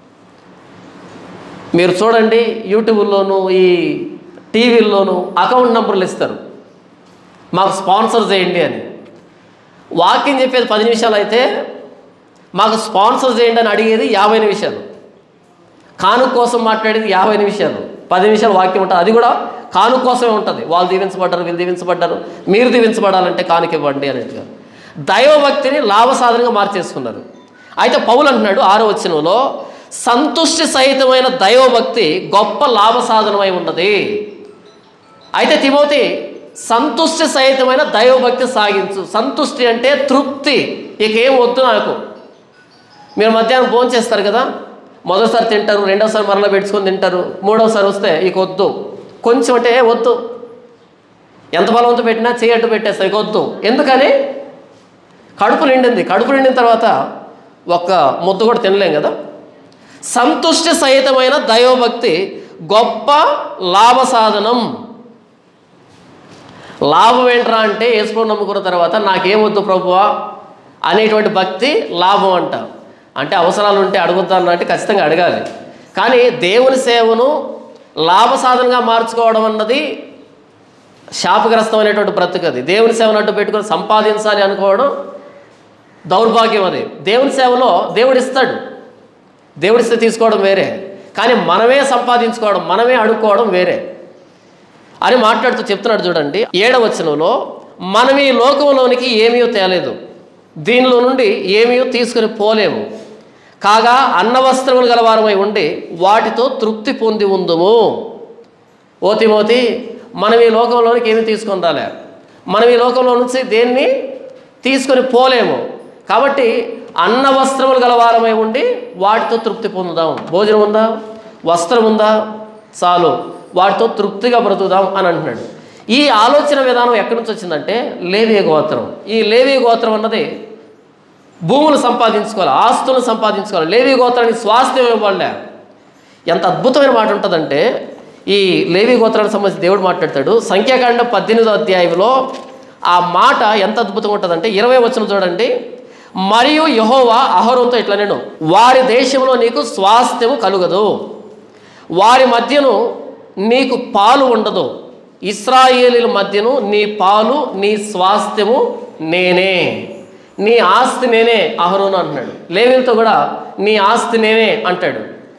మీరు చూడండి యూట్యూబ్లోను ఈ టీవీల్లోనూ అకౌంట్ నంబర్లు ఇస్తారు మాకు స్పాన్సర్ చేయండి అని వాక్యం చెప్పేది పది నిమిషాలు అయితే మాకు స్పాన్సర్ చేయండి అని అడిగేది యాభై నిమిషాలు కాను కోసం మాట్లాడేది యాభై నిమిషాలు పది నిమిషాలు వాక్యం ఉంటుంది అది కూడా కాను కోసమే ఉంటుంది వాళ్ళు దీవించబడ్డారు వీళ్ళు దీవించబడ్డారు మీరు దీవించబడాలంటే కానుక ఇవ్వండి అనేట్టుగా దైవభక్తిని లాభసాధనంగా మార్చేసుకున్నారు అయితే పౌలు అంటున్నాడు ఆరో వచనంలో సంతుష్టి సహితమైన దైవభక్తి గొప్ప లాభసాధనమై ఉన్నది అయితే తిమోతి సంతుష్టి సహితమైన దైవభక్తి సాగించు సంతుష్టి అంటే తృప్తి ఇక ఏం వద్దు నాకు మీరు మధ్యాహ్నం భోజనం చేస్తారు కదా మొదటిసారి తింటారు రెండోసారి మరలా పెట్టుకొని తింటారు మూడోసారి వస్తే ఇక వద్దు కొంచెం అంటే వద్దు ఎంత బలవంతం పెట్టినా చేయట్టు పెట్టేస్తా ఇక వద్దు ఎందుకని కడుపు నిండింది కడుపు నిండిన తర్వాత ఒక్క ముద్ద కూడా తినలేం కదా సంతుష్టి సహితమైన దైవభక్తి గొప్ప లాభ సాధనం లాభం ఏంట్రా అంటే యేసుప్రభు నమ్ముకున్న తర్వాత నాకేమొద్దు ప్రభువా అనేటువంటి భక్తి లాభం అంట అంటే అవసరాలు ఉంటే అడుగుతాను అంటే ఖచ్చితంగా అడగాలి కానీ దేవుని సేవను లాభ సాధనగా మార్చుకోవడం అన్నది శాపగ్రస్తమైనటువంటి బ్రతుకు అది దేవుని సేవను అడ్డు పెట్టుకొని సంపాదించాలి అనుకోవడం దౌర్భాగ్యం అది దేవుని సేవలో దేవుడు ఇస్తాడు దేవుడిస్తే తీసుకోవడం వేరే కానీ మనమే సంపాదించుకోవడం మనమే అడుక్కోవడం వేరే అని మాట్లాడుతూ చెప్తున్నాడు చూడండి ఏడవచనంలో మనం ఈ లోకంలోనికి ఏమీ తేలేదు దీనిలో నుండి ఏమీ తీసుకుని పోలేము కాగా అన్నవస్త్రములు గలవారమై ఉండి వాటితో తృప్తి పొంది ఉందుము ఓతి మోతి మనం ఈ లోకంలోనికి ఏమి తీసుకొని రాలే మనం ఈ లోకంలో నుంచి దేన్ని తీసుకొని పోలేము కాబట్టి అన్న వస్త్రములు గలవారమై ఉండి వాటితో తృప్తి పొందుదాం భోజనం ఉందా వస్త్రం ఉందా చాలు వాటితో తృప్తిగా బ్రతుకుదాం అని అంటున్నాడు ఈ ఆలోచన విధానం ఎక్కడి నుంచి వచ్చిందంటే లేవీ గోత్రం ఈ లేవీ గోత్రం అన్నది భూములు సంపాదించుకోవాలి ఆస్తులను సంపాదించుకోవాలి లేవీ గోత్రానికి స్వాస్థ్యం ఇవ్వలే ఎంత అద్భుతమైన మాట ఉంటుందంటే ఈ లేవీ గోత్రానికి సంబంధించి దేవుడు మాట్లాడతాడు సంఖ్యాకాండ పద్దెనిమిదో అధ్యాయంలో ఆ మాట ఎంత అద్భుతంగా ఉంటుందంటే ఇరవై వచ్చిన చూడండి మరియు యహోవా అహరోంతో ఇట్లా నేను వారి దేశంలో నీకు స్వాస్థ్యము కలుగదు వారి మధ్యను నీకు పాలు ఉండదు ఇస్రాయేలీల మధ్యను నీ పాలు నీ స్వాస్థ్యము నేనే నీ ఆస్తి నేనే అహరోను అంటున్నాడు లేవీలతో కూడా నీ ఆస్తి నేనే అంటాడు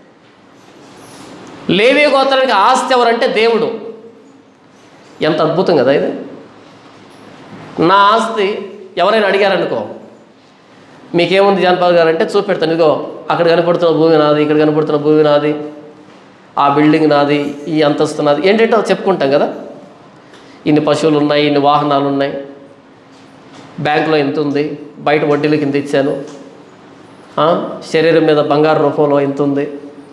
లేవీ గోత్రానికి ఆస్తి ఎవరంటే దేవుడు ఎంత అద్భుతం కదా ఇది నా ఆస్తి ఎవరైనా అడిగారనుకో మీకేముంది జానపాల్ గారు అంటే చూపెడతాను ఇదిగో అక్కడ కనపడుతున్న భూమి నాది ఇక్కడ కనపడుతున్న భూమి నాది ఆ బిల్డింగ్ నాది ఈ అంతస్తు నాది ఏంటంటే చెప్పుకుంటాం కదా ఇన్ని పశువులు ఉన్నాయి ఇన్ని వాహనాలు ఉన్నాయి బ్యాంకులో ఎంత ఉంది బయట వడ్డీలకి ఇంత ఇచ్చాను ఆ, శరీరం మీద బంగారు రూపంలో ఎంత ఉంది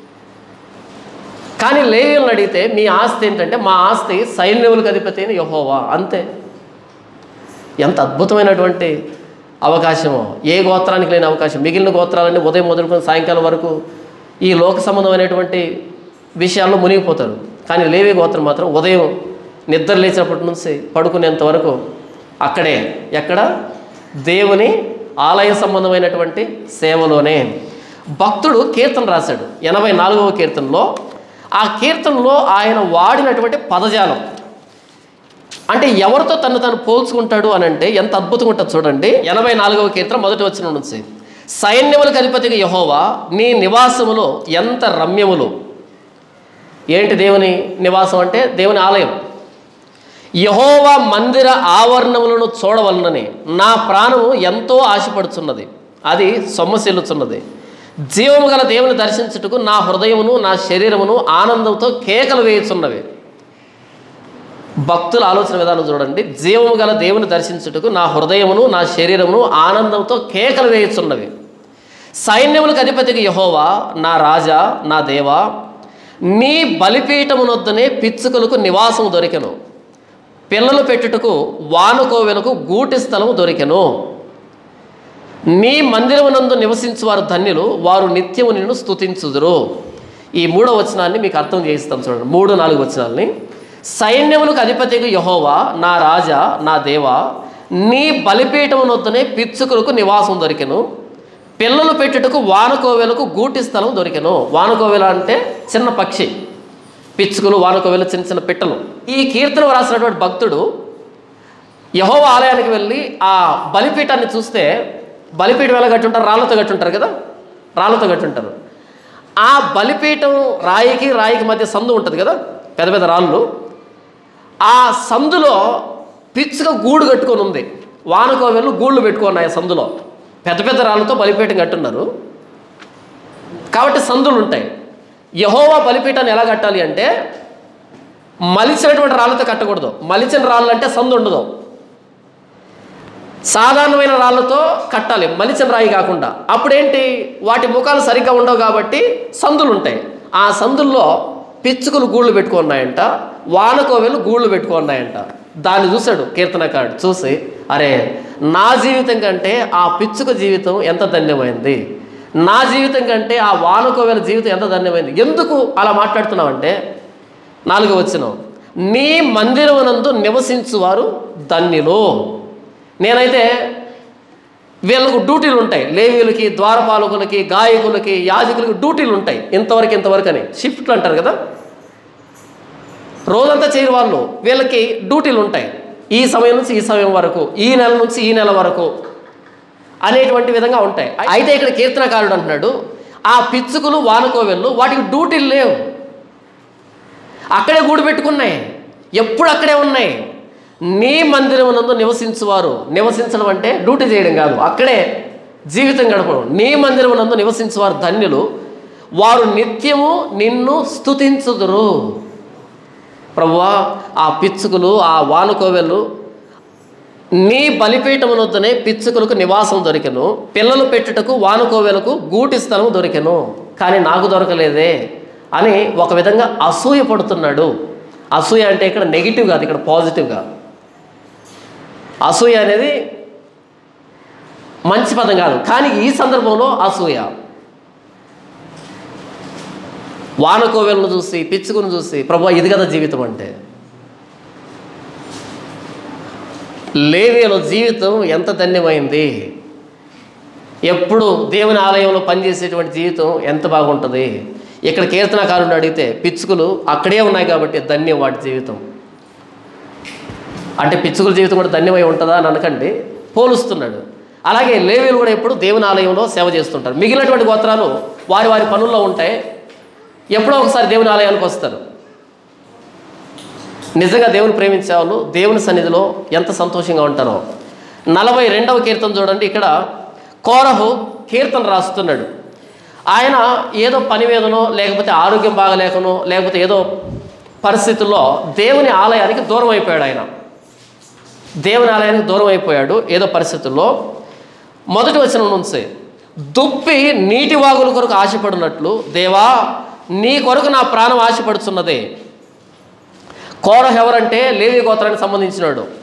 కానీ లేవీలను అడిగితే మీ ఆస్తి ఏంటంటే మా ఆస్తి సైన్యములకు అధిపతి అయిన యహోవా అంతే ఎంత అద్భుతమైనటువంటి అవకాశమో ఏ గోత్రానికి లేని అవకాశం మిగిలిన గోత్రాలన్నీ ఉదయం మొదలుకొని సాయంకాలం వరకు ఈ లోక సంబంధమైనటువంటి విషయాల్లో మునిగిపోతారు కానీ లేవి గోత్రం మాత్రం ఉదయం నిద్ర లేచినప్పటి నుంచి పడుకునేంత వరకు అక్కడే ఎక్కడ దేవుని ఆలయ సంబంధమైనటువంటి సేవలోనే భక్తుడు కీర్తన రాశాడు ఎనభై నాలుగవ కీర్తనలో ఆ కీర్తనలో ఆయన వాడినటువంటి పదజాలం అంటే ఎవరితో తను తను పోల్చుకుంటాడు అని అంటే ఎంత అద్భుతంగా ఉంటుంది చూడండి ఎనభై నాలుగవ కీర్తన మొదటి వచ్చిన నుంచి సైన్యములకు అధిపతిగా యహోవా నీ నివాసములో ఎంత రమ్యములు ఏంటి దేవుని నివాసం అంటే దేవుని ఆలయం యహోవా మందిర ఆవరణములను చూడవలనని నా ప్రాణము ఎంతో ఆశపడుచున్నది అది సొమ్మసిల్లుచున్నది జీవము గల దేవుని దర్శించుటకు నా హృదయమును నా శరీరమును ఆనందంతో కేకలు వేయుచున్నవి భక్తుల ఆలోచన విధానం చూడండి జీవము గల దేవుని దర్శించుటకు నా హృదయమును నా శరీరమును ఆనందంతో కేకలు వేయుచున్నవి సైన్యములకు అధిపతికి యహోవా నా రాజా నా దేవా నీ బలిపీఠమునొద్దనే పిచ్చుకలకు నివాసం దొరికెను పిల్లలు పెట్టుటకు వానుకోవెలకు గూటి స్థలము దొరికెను నీ మందిరమునందు నివసించువారు ధన్యులు వారు నిత్యము నిన్ను స్తుతించుదురు ఈ మూడో వచనాన్ని మీకు అర్థం చేయిస్తాం చూడండి మూడు నాలుగు వచనాల్ని సైన్యములకు అధిపతిగా యహోవా నా రాజా నా దేవా నీ బలిపీఠమునొద్దనే పిచ్చుకలకు నివాసం దొరికెను పిల్లలు పెట్టుటకు వానకోవెలకు గూటి స్థలం దొరికెను వానకోవెల అంటే చిన్న పక్షి పిచ్చుకలు వానకోవెల చిన్న చిన్న పిట్టలు ఈ కీర్తన రాసినటువంటి భక్తుడు యహోవ ఆలయానికి వెళ్ళి ఆ బలిపీఠాన్ని చూస్తే బలిపీఠం ఎలా కట్టుంటారు రాళ్ళతో కట్టుంటారు కదా రాళ్ళతో కట్టుంటారు ఆ బలిపీఠం రాయికి రాయికి మధ్య సందు ఉంటుంది కదా పెద్ద పెద్ద రాళ్ళు ఆ సందులో పిచ్చుక గూడు కట్టుకొని ఉంది వానకోవెలు గూళ్ళు పెట్టుకున్నాయి ఆ సందులో పెద్ద పెద్ద రాళ్ళతో బలిపీఠం కట్టున్నారు కాబట్టి సందులు ఉంటాయి యహోవా బలిపీఠాన్ని ఎలా కట్టాలి అంటే మలిచినటువంటి రాళ్ళతో కట్టకూడదు మలిచిన రాళ్ళు అంటే సందు ఉండదు సాధారణమైన రాళ్ళతో కట్టాలి మలిచిన రాయి కాకుండా అప్పుడేంటి వాటి ముఖాలు సరిగ్గా ఉండవు కాబట్టి సందులు ఉంటాయి ఆ సందుల్లో పిచ్చుకలు గూళ్ళు పెట్టుకున్నాయంట వానకోవెలు గూళ్ళు పెట్టుకున్నాయంట దాన్ని చూశాడు కీర్తనకారుడు చూసి అరే నా జీవితం కంటే ఆ పిచ్చుక జీవితం ఎంత ధన్యమైంది నా జీవితం కంటే ఆ వానకోవెల జీవితం ఎంత ధన్యమైంది ఎందుకు అలా మాట్లాడుతున్నావంటే నాలుగో వచ్చిన నీ మందిరమునందు నివసించువారు ధన్యులు నేనైతే వీళ్ళకు డ్యూటీలు ఉంటాయి లేవీలకి ద్వారపాలకులకి గాయకులకి యాజకులకి డ్యూటీలు ఉంటాయి ఇంతవరకు ఇంతవరకు అని షిఫ్ట్లు అంటారు కదా రోజంతా చేయరు వాళ్ళు వీళ్ళకి డ్యూటీలు ఉంటాయి ఈ సమయం నుంచి ఈ సమయం వరకు ఈ నెల నుంచి ఈ నెల వరకు అనేటువంటి విధంగా ఉంటాయి అయితే ఇక్కడ కీర్తనకారుడు అంటున్నాడు ఆ పిచ్చుకలు వానుకోవెళ్ళు వాటికి డ్యూటీలు లేవు అక్కడే గూడు పెట్టుకున్నాయి ఎప్పుడు అక్కడే ఉన్నాయి నీ మందిరమునందు నివసించువారు నివసించడం అంటే డ్యూటీ చేయడం కాదు అక్కడే జీవితం గడపడం నీ మందిరమునందు నివసించువారు ధన్యులు వారు నిత్యము నిన్ను స్తుతించుదురు ప్రభువా ఆ పిచ్చుకలు ఆ వానుకోవెలు నీ బలిపీఠమునొద్దనే పిచ్చుకలకు నివాసం దొరికెను పిల్లలు పెట్టుటకు వానుకోవెలకు గూటి స్థలం దొరికెను కానీ నాకు దొరకలేదే అని ఒక విధంగా అసూయ పడుతున్నాడు అసూయ అంటే ఇక్కడ నెగిటివ్ కాదు ఇక్కడ పాజిటివ్గా అసూయ అనేది మంచి పదం కాదు కానీ ఈ సందర్భంలో అసూయ వానకోవెలను చూసి పిచ్చుకుని చూసి ప్రభు ఇది కదా జీవితం అంటే లేవియలో జీవితం ఎంత ధన్యమైంది ఎప్పుడు దేవుని ఆలయంలో పనిచేసేటువంటి జీవితం ఎంత బాగుంటుంది ఇక్కడ కీర్తనకారుని అడిగితే పిచ్చుకలు అక్కడే ఉన్నాయి కాబట్టి ధన్యం వాటి జీవితం అంటే పిచ్చుకల జీవితం కూడా ధన్యమై ఉంటుందా అని అనకండి పోలుస్తున్నాడు అలాగే లేవీలు కూడా ఎప్పుడు దేవుని ఆలయంలో సేవ చేస్తుంటారు మిగిలినటువంటి గోత్రాలు వారి వారి పనుల్లో ఉంటాయి ఎప్పుడో ఒకసారి దేవుని ఆలయానికి వస్తారు నిజంగా దేవుని ప్రేమించే వాళ్ళు దేవుని సన్నిధిలో ఎంత సంతోషంగా ఉంటారో నలభై రెండవ కీర్తన చూడండి ఇక్కడ కోరహు కీర్తన రాస్తున్నాడు ఆయన ఏదో పని మీదనో లేకపోతే ఆరోగ్యం బాగలేకనో లేకపోతే ఏదో పరిస్థితుల్లో దేవుని ఆలయానికి దూరం అయిపోయాడు ఆయన దేవుని ఆలయానికి దూరం అయిపోయాడు ఏదో పరిస్థితుల్లో మొదటి వచనం నుంచి దుప్పి నీటి వాగుల కొరకు ఆశపడినట్లు దేవా నీ కొరకు నా ప్రాణం ఆశపడుతున్నదే కోరహ్ ఎవరంటే లేవి గోత్రానికి సంబంధించినాడు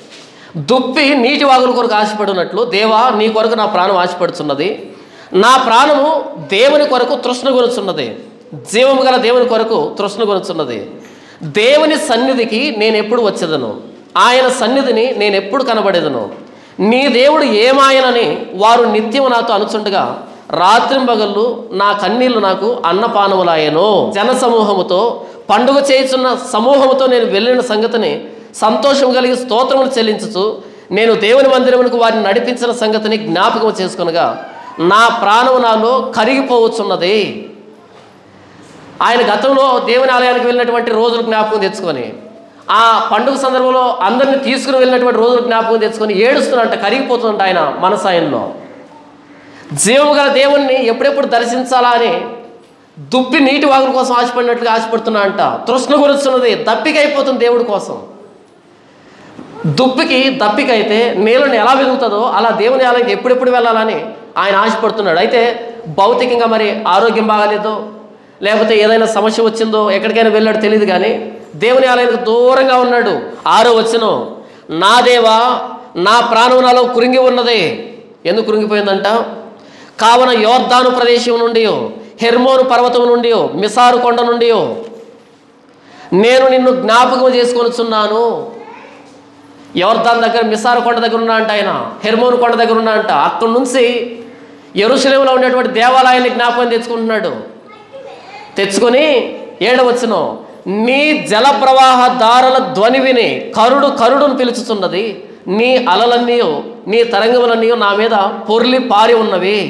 దుప్పి నీటి వాగుల కొరకు ఆశపడినట్లు దేవా నీ కొరకు నా ప్రాణం ఆశపడుచున్నది నా ప్రాణము దేవుని కొరకు తృష్ణ కొనుచున్నది జీవము గల దేవుని కొరకు తృష్ణ కొనుచున్నది దేవుని సన్నిధికి నేను ఎప్పుడు వచ్చేదను ఆయన సన్నిధిని నేను ఎప్పుడు కనబడేదను నీ దేవుడు ఏమాయనని వారు నిత్యము నాతో అనుచుండగా రాత్రింబగళ్ళు నా కన్నీళ్లు నాకు అన్నపానములాయను జన సమూహముతో పండుగ చేయుచున్న సమూహముతో నేను వెళ్ళిన సంగతిని సంతోషం కలిగి స్తోత్రములు చెల్లించుచు నేను దేవుని మందిరమునకు వారిని నడిపించిన సంగతిని జ్ఞాపకం చేసుకొనగా నా ప్రాణము నాలో కరిగిపోవచ్చున్నది ఆయన గతంలో దేవుని ఆలయానికి వెళ్ళినటువంటి రోజులు జ్ఞాపకం తెచ్చుకొని ఆ పండుగ సందర్భంలో అందరిని తీసుకుని వెళ్ళినటువంటి రోజులు జ్ఞాపకం తెచ్చుకొని ఏడుస్తున్నట్ట కరిగిపోతుందంట ఆయన మనసాయంలో జీవము గల దేవుణ్ణి ఎప్పుడెప్పుడు దర్శించాలా అని దుప్పి నీటి వాగుల కోసం ఆశపడినట్లుగా ఆశపడుతున్నా అంట తృష్ణ గురుస్తున్నది దప్పికైపోతుంది దేవుడి కోసం దుప్పికి దప్పికైతే నీళ్ళని ఎలా వెలుగుతుందో అలా దేవుని ఆలయానికి ఎప్పుడెప్పుడు వెళ్ళాలని ఆయన ఆశపడుతున్నాడు అయితే భౌతికంగా మరి ఆరోగ్యం బాగాలేదో లేకపోతే ఏదైనా సమస్య వచ్చిందో ఎక్కడికైనా వెళ్ళాడో తెలియదు కానీ దేవుని ఆలయానికి దూరంగా ఉన్నాడు ఆరో వచ్చిన నా దేవా నా ప్రాణం నాలో కురింగి ఉన్నది ఎందుకు కురింగిపోయిందంట కావున యోర్ధాను ప్రదేశం నుండి హెర్మోను పర్వతం నుండి మిసారు కొండ నుండి నేను నిన్ను జ్ఞాపకం చేసుకొనిచున్నాను యోర్ధాన్ దగ్గర మిసారు కొండ దగ్గర ఉన్నా అంట ఆయన హెర్మోను కొండ దగ్గర ఉన్నా అంట అక్కడి నుంచి ఎరుశలేములో ఉండేటువంటి దేవాలయాన్ని జ్ఞాపకం తెచ్చుకుంటున్నాడు తెచ్చుకొని ఏడవచ్చును నీ జల ప్రవాహ దారుల ధ్వని విని కరుడు కరుడును పిలుచుతున్నది నీ అలలన్నీ నీ తరంగములన్నీ నా మీద పొర్లి పారి ఉన్నవి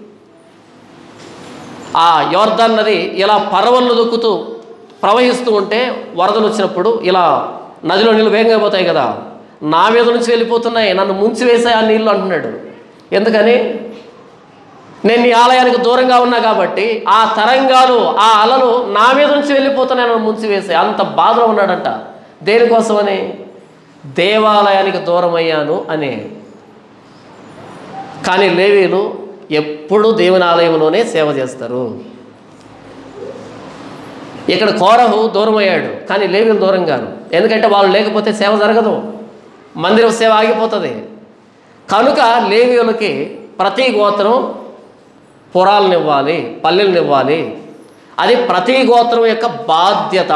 ఆ యోర్ధన్ నది ఇలా పరవళ్ళు దొక్కుతూ ప్రవహిస్తూ ఉంటే వరదలు వచ్చినప్పుడు ఇలా నదిలో నీళ్ళు వేగంగా పోతాయి కదా నా మీద నుంచి వెళ్ళిపోతున్నాయి నన్ను ముంచి వేసాయి ఆ నీళ్ళు అంటున్నాడు ఎందుకని నేను నీ ఆలయానికి దూరంగా ఉన్నా కాబట్టి ఆ తరంగాలు ఆ అలలు నా మీద నుంచి వెళ్ళిపోతున్నాయి నన్ను ముంచి వేసాయి అంత బాధలో ఉన్నాడంట దేనికోసమని దేవాలయానికి దూరం అయ్యాను అని కానీ లేవీలు ఎప్పుడు దేవుని ఆలయంలోనే సేవ చేస్తారు ఇక్కడ కోరహు దూరం అయ్యాడు కానీ లేవీలు దూరం కాదు ఎందుకంటే వాళ్ళు లేకపోతే సేవ జరగదు మందిరం సేవ ఆగిపోతుంది కనుక లేవీయులకి ప్రతి గోత్రం పురాలను ఇవ్వాలి పల్లెలను ఇవ్వాలి అది ప్రతి గోత్రం యొక్క బాధ్యత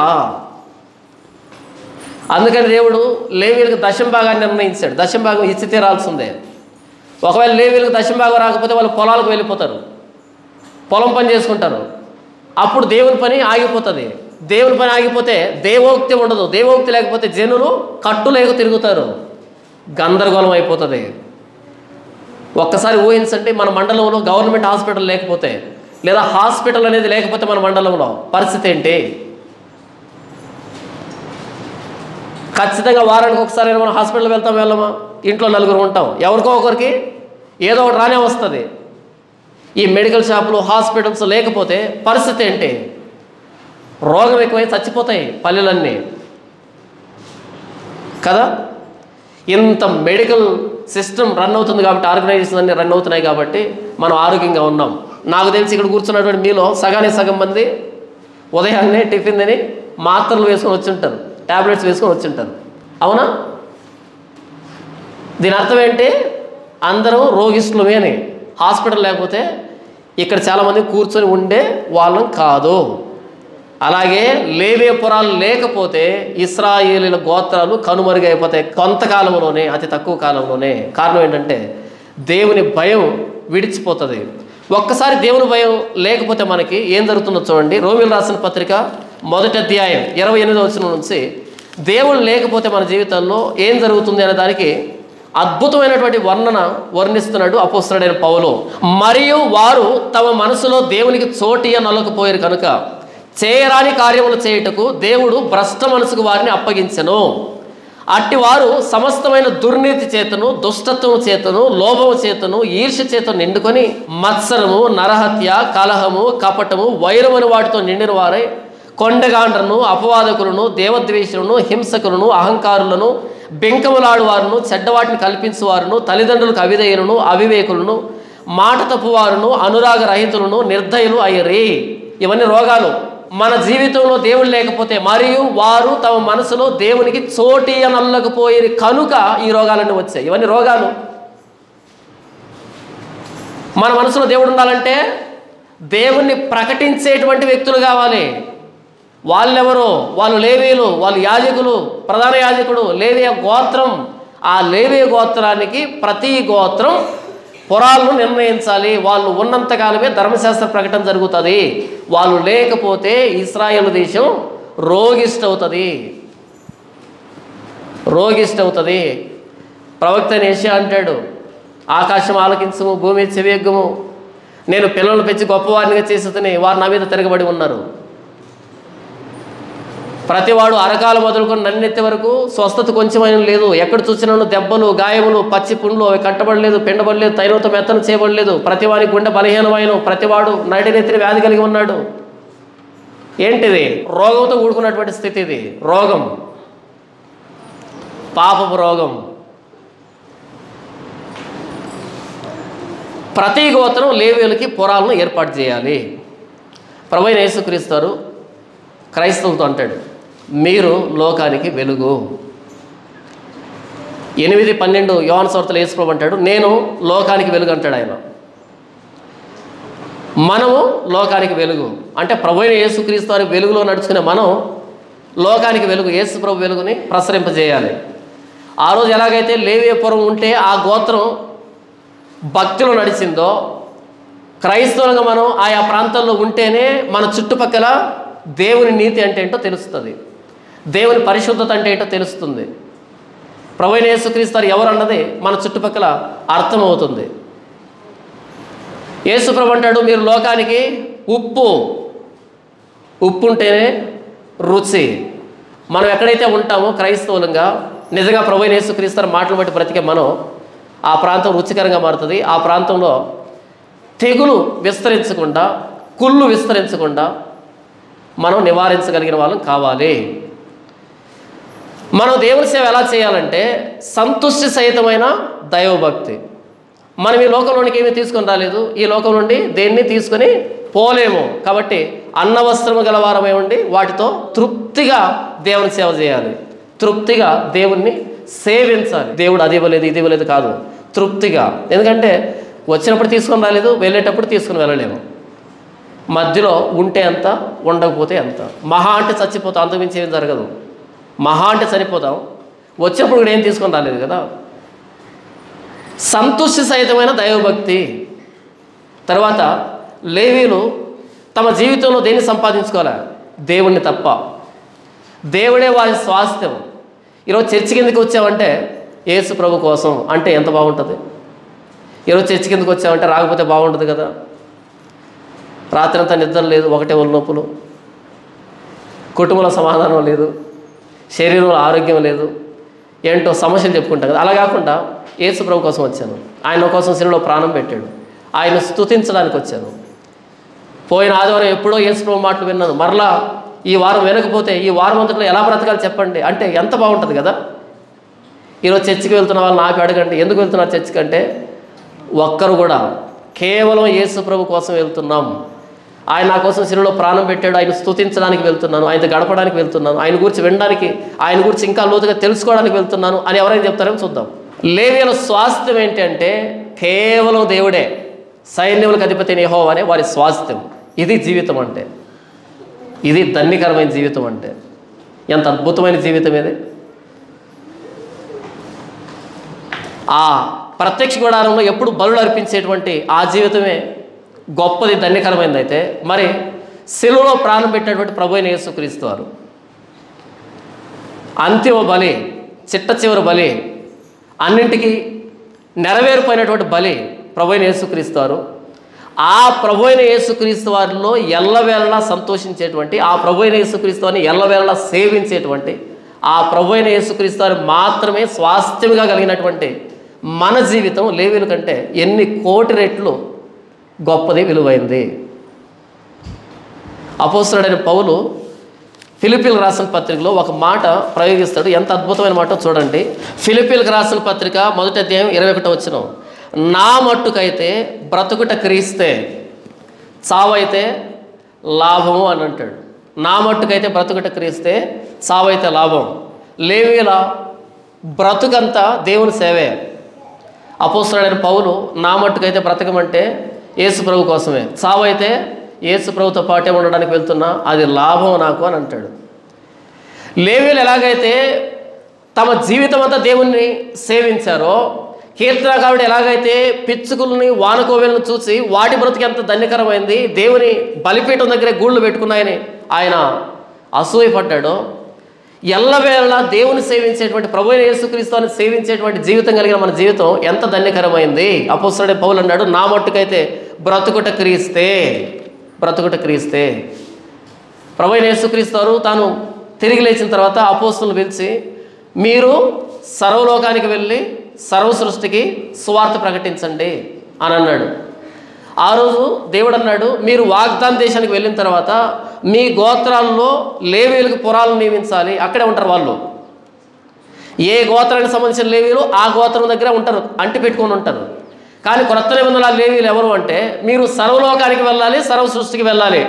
అందుకని దేవుడు లేవీలకు దశంభాగాన్ని నిర్ణయించాడు దశంభాగం ఇచ్చి తీరాల్సిందే ఒకవేళ లేవీలకు దశంభాగం రాకపోతే వాళ్ళు పొలాలకు వెళ్ళిపోతారు పొలం పని చేసుకుంటారు అప్పుడు దేవుని పని ఆగిపోతుంది దేవుని పని ఆగిపోతే దేవోక్తి ఉండదు దేవోక్తి లేకపోతే జనులు కట్టు లేక తిరుగుతారు గందరగోళం అయిపోతుంది ఒక్కసారి ఊహించండి మన మండలంలో గవర్నమెంట్ హాస్పిటల్ లేకపోతే లేదా హాస్పిటల్ అనేది లేకపోతే మన మండలంలో పరిస్థితి ఏంటి ఖచ్చితంగా వారానికి ఒకసారి మనం హాస్పిటల్ వెళ్తాం వెళ్ళమా ఇంట్లో నలుగురు ఉంటాం ఎవరికో ఒకరికి ఏదో ఒకటి రానే వస్తుంది ఈ మెడికల్ షాపులు హాస్పిటల్స్ లేకపోతే పరిస్థితి ఏంటి రోగం ఎక్కువై చచ్చిపోతాయి పల్లెలన్నీ కదా ఇంత మెడికల్ సిస్టమ్ రన్ అవుతుంది కాబట్టి ఆర్గనైజేషన్ అన్ని రన్ అవుతున్నాయి కాబట్టి మనం ఆరోగ్యంగా ఉన్నాం నాకు తెలిసి ఇక్కడ కూర్చున్నటువంటి మీలో సగానికి సగం మంది ఉదయాన్నే టిఫిన్ తిని మాత్రలు వేసుకొని వచ్చి ఉంటారు ట్యాబ్లెట్స్ వేసుకొని వచ్చి ఉంటారు అవునా దీని అర్థం ఏంటి అందరం రోగిస్తులమే అని హాస్పిటల్ లేకపోతే ఇక్కడ చాలామంది కూర్చొని ఉండే వాళ్ళం కాదు అలాగే లేవే పురాలు లేకపోతే ఇస్రాయేలీల గోత్రాలు కనుమరుగైపోతాయి కొంతకాలంలోనే అతి తక్కువ కాలంలోనే కారణం ఏంటంటే దేవుని భయం విడిచిపోతుంది ఒక్కసారి దేవుని భయం లేకపోతే మనకి ఏం జరుగుతుందో చూడండి రోమిల్ రాసిన పత్రిక మొదటి అధ్యాయం ఇరవై ఎనిమిది వచ్చిన నుంచి దేవుడు లేకపోతే మన జీవితంలో ఏం జరుగుతుంది అనే దానికి అద్భుతమైనటువంటి వర్ణన వర్ణిస్తున్నాడు అపోస్తుడైన పౌలు మరియు వారు తమ మనసులో దేవునికి చోటియ నొలకపోయారు కనుక చేయరాని కార్యములు చేయుటకు దేవుడు భ్రష్ట మనసుకు వారిని అప్పగించెను అట్టి వారు సమస్తమైన దుర్నీతి చేతను దుష్టత్వము చేతను లోభము చేతను ఈర్ష్య చేతను నిండుకొని మత్సరము నరహత్య కలహము కపటము వైరమని వాటితో నిండిన వారై కొండగాండ్రను అపవాదకులను దేవద్వేషులను హింసకులను అహంకారులను బెంకములాడువారును చెడ్డవాటిని కల్పించువారును తల్లిదండ్రులకు అవిధేయులను అవివేకులను మాట తప్పువారును అనురాగ రహితులను నిర్దయులు అయ్యరి ఇవన్నీ రోగాలు మన జీవితంలో దేవుడు లేకపోతే మరియు వారు తమ మనసులో దేవునికి చోటి అనల్లకపోయి కనుక ఈ రోగాలన్నీ వచ్చాయి ఇవన్నీ రోగాలు మన మనసులో దేవుడు ఉండాలంటే దేవుణ్ణి ప్రకటించేటువంటి వ్యక్తులు కావాలి వాళ్ళెవరో వాళ్ళు లేవీలు వాళ్ళు యాజకులు ప్రధాన యాజకుడు లేవియ గోత్రం ఆ లేవియ గోత్రానికి ప్రతి గోత్రం పురాలను నిర్ణయించాలి వాళ్ళు ఉన్నంతకాలమే ధర్మశాస్త్ర ప్రకటన జరుగుతుంది వాళ్ళు లేకపోతే ఇస్రాయేల్ దేశం రోగిష్టవుతుంది రోగిష్టవుతుంది ప్రవక్త నేషియా అంటాడు ఆకాశం ఆలకించము భూమి చెవియగ్గము నేను పిల్లలు పెంచి గొప్పవారినిగా చేసేదని వారు నా మీద తిరగబడి ఉన్నారు ప్రతివాడు అరకాల మొదలుకొని నన్నెత్తే వరకు స్వస్థత కొంచెమైన లేదు ఎక్కడ చూసినాను దెబ్బలు గాయములు పచ్చి పుండ్లు అవి కట్టబడలేదు పిండబడలేదు తైలంతో మెత్తన చేయబడలేదు ప్రతివాని గుండె బలహీనమైన ప్రతివాడు నడినెత్తిన వ్యాధి కలిగి ఉన్నాడు ఏంటిది రోగంతో కూడుకున్నటువంటి స్థితి ఇది రోగం పాపపు రోగం ప్రతి గోత్రం లేవేలకి పురాలను ఏర్పాటు చేయాలి ప్రభైన యేసుక్రీస్తారు క్రైస్తవులతో అంటాడు మీరు లోకానికి వెలుగు ఎనిమిది పన్నెండు యోన సోర్తలు యేసుప్రభు అంటాడు నేను లోకానికి వెలుగు అంటాడు ఆయన మనము లోకానికి వెలుగు అంటే ప్రభు అయిన యేసుక్రీస్తు వారి వెలుగులో నడుచుకునే మనం లోకానికి వెలుగు యేసు ప్రభు వెలుగుని ప్రసరింపజేయాలి ఆ రోజు ఎలాగైతే లేవేపురం ఉంటే ఆ గోత్రం భక్తిలో నడిచిందో క్రైస్తవులుగా మనం ఆయా ప్రాంతాల్లో ఉంటేనే మన చుట్టుపక్కల దేవుని నీతి అంటే ఏంటో తెలుస్తుంది దేవుని పరిశుద్ధత అంటే ఏంటో తెలుస్తుంది ప్రవీణ యేసుక్రీస్తారు ఎవరు అన్నది మన చుట్టుపక్కల అర్థమవుతుంది యేసుప్రభు అంటాడు మీరు లోకానికి ఉప్పు ఉప్పు ఉంటేనే రుచి మనం ఎక్కడైతే ఉంటామో క్రైస్తవులంగా నిజంగా ప్రవీణ యేసుక్రీస్తారు మాటలు బట్టి బ్రతికే మనం ఆ ప్రాంతం రుచికరంగా మారుతుంది ఆ ప్రాంతంలో తెగులు విస్తరించకుండా కుళ్ళు విస్తరించకుండా మనం నివారించగలిగిన వాళ్ళం కావాలి మనం దేవుని సేవ ఎలా చేయాలంటే సంతుష్టి సహితమైన దైవభక్తి మనం ఈ లోకంలోనికి ఏమీ తీసుకొని రాలేదు ఈ లోకం నుండి దేన్ని తీసుకొని పోలేము కాబట్టి అన్న వస్త్రము గలవారమై ఉండి వాటితో తృప్తిగా దేవుని సేవ చేయాలి తృప్తిగా దేవుణ్ణి సేవించాలి దేవుడు అది ఇవ్వలేదు ఇది ఇవ్వలేదు కాదు తృప్తిగా ఎందుకంటే వచ్చినప్పుడు తీసుకొని రాలేదు వెళ్ళేటప్పుడు తీసుకుని వెళ్ళలేము మధ్యలో ఉంటే ఎంత ఉండకపోతే ఎంత మహా అంటే చచ్చిపోతాం అంతకుమించి ఏం జరగదు మహా అంటే చనిపోతాం వచ్చినప్పుడు కూడా ఏం తీసుకొని రాలేదు కదా సంతుష్టి సహితమైన దైవభక్తి తర్వాత లేవీలు తమ జీవితంలో దేన్ని సంపాదించుకోవాలి దేవుణ్ణి తప్ప దేవుడే వారి స్వాస్థ్యం ఈరోజు చర్చి కిందకి వచ్చామంటే యేసు ప్రభు కోసం అంటే ఎంత బాగుంటుంది ఈరోజు చర్చి కిందకి వచ్చామంటే రాకపోతే బాగుంటుంది కదా రాత్రి అంతా నిద్ర లేదు ఒకటే ఒళ్ళు నొప్పులు కుటుంబంలో సమాధానం లేదు శరీరంలో ఆరోగ్యం లేదు ఏంటో సమస్యలు చెప్పుకుంటాం కదా అలా కాకుండా యేసు ప్రభు కోసం వచ్చాను ఆయన కోసం శరీరంలో ప్రాణం పెట్టాడు ఆయన స్తుతించడానికి వచ్చాను పోయిన ఆదివారం ఎప్పుడో యేసు ప్రభు మాటలు విన్నాను మరలా ఈ వారం వినకపోతే ఈ వారం అంతట్లో ఎలా బ్రతకాలి చెప్పండి అంటే ఎంత బాగుంటుంది కదా ఈరోజు చర్చికి వెళ్తున్న వాళ్ళు నాకు అడగండి ఎందుకు వెళ్తున్నారు చర్చికి అంటే ఒక్కరు కూడా కేవలం యేసు ప్రభు కోసం వెళ్తున్నాం ఆయన నా కోసం శిలువలో ప్రాణం పెట్టాడు ఆయన స్తుతించడానికి వెళ్తున్నాను ఆయనతో గడపడానికి వెళ్తున్నాను ఆయన గురించి వినడానికి ఆయన గురించి ఇంకా లోతుగా తెలుసుకోవడానికి వెళ్తున్నాను అని ఎవరైనా చెప్తారేమో చూద్దాం లేవియల స్వాస్థ్యం ఏంటి అంటే కేవలం దేవుడే సైన్యములకు అధిపతి నేహో అనే వారి స్వాస్థ్యం ఇది జీవితం అంటే ఇది ధన్యకరమైన జీవితం అంటే ఎంత అద్భుతమైన జీవితం ఇది ఆ ప్రత్యక్ష గుడారంలో ఎప్పుడు బలులు అర్పించేటువంటి ఆ జీవితమే గొప్పది ధన్యకరమైనది అయితే మరి సెలువులో ప్రాణం పెట్టినటువంటి ప్రభు అయిన యేసుక్రీస్తు వారు అంతిమ బలి చిట్ట చివరి బలి అన్నింటికి నెరవేరిపోయినటువంటి బలి ప్రభు అయిన యేసుక్రీస్తు వారు ఆ ప్రభు అయిన యేసుక్రీస్తు వారిలో ఎల్లవేళలా సంతోషించేటువంటి ఆ ప్రభు అయిన యేసుక్రీస్తు వారిని ఎల్లవేళలా సేవించేటువంటి ఆ ప్రభు అయిన యేసుక్రీస్తు వారు మాత్రమే స్వాస్థ్యముగా కలిగినటువంటి మన జీవితం లేవీల కంటే ఎన్ని కోటి రెట్లు గొప్పది విలువైంది అపోస్తుడైన పౌలు ఫిలిపిల్ రాసిన పత్రికలో ఒక మాట ప్రయోగిస్తాడు ఎంత అద్భుతమైన మాట చూడండి ఫిలిపిల్కి రాసిన పత్రిక మొదటి అధ్యాయం ఇరవై ఒకటో వచ్చిన నా మట్టుకైతే బ్రతుకుట క్రీస్తే చావైతే లాభము అని అంటాడు నా మట్టుకైతే బ్రతుకుట క్రీస్తే సావైతే లాభం లేవీల బ్రతుకంతా దేవుని సేవే అపోస్తుడైన పౌలు నా మట్టుకైతే బ్రతకమంటే యేసు ప్రభు కోసమే సావైతే యేసు ప్రభుతో పాటే ఉండడానికి వెళ్తున్నా అది లాభం నాకు అని అంటాడు లేవీలు ఎలాగైతే తమ జీవితం అంతా దేవుణ్ణి సేవించారో కీర్తనకారుడు ఎలాగైతే పిచ్చుకుల్ని వానకోవెలను చూసి వాటి బ్రతికి ఎంత ధన్యకరమైంది దేవుని బలిపీఠం దగ్గరే గూళ్ళు పెట్టుకున్నాయని ఆయన అసూయపడ్డాడో ఎల్లవేళ దేవుని సేవించేటువంటి ప్రభు అయిన యేసుక్రీస్తుని సేవించేటువంటి జీవితం కలిగిన మన జీవితం ఎంత ధన్యకరమైంది అపోసరుడే పౌలు అన్నాడు నా మట్టుకైతే బ్రతుకుట క్రీస్తే బ్రతుకుట క్రీస్తే ప్రభు అయిన యేసుక్రీస్తు వారు తాను తిరిగి లేచిన తర్వాత అపోస్తులను పిలిచి మీరు సర్వలోకానికి వెళ్ళి సర్వ సృష్టికి సువార్త ప్రకటించండి అని అన్నాడు ఆ రోజు దేవుడు అన్నాడు మీరు వాగ్దాన దేశానికి వెళ్ళిన తర్వాత మీ గోత్రాల్లో లేవీలకు పురాలను నియమించాలి అక్కడే ఉంటారు వాళ్ళు ఏ గోత్రానికి సంబంధించిన లేవీలు ఆ గోత్రం దగ్గర ఉంటారు అంటి పెట్టుకొని ఉంటారు కానీ క్రొత్త నిబంధనల లేవీలు ఎవరు అంటే మీరు సర్వలోకానికి వెళ్ళాలి సర్వ సృష్టికి వెళ్ళాలి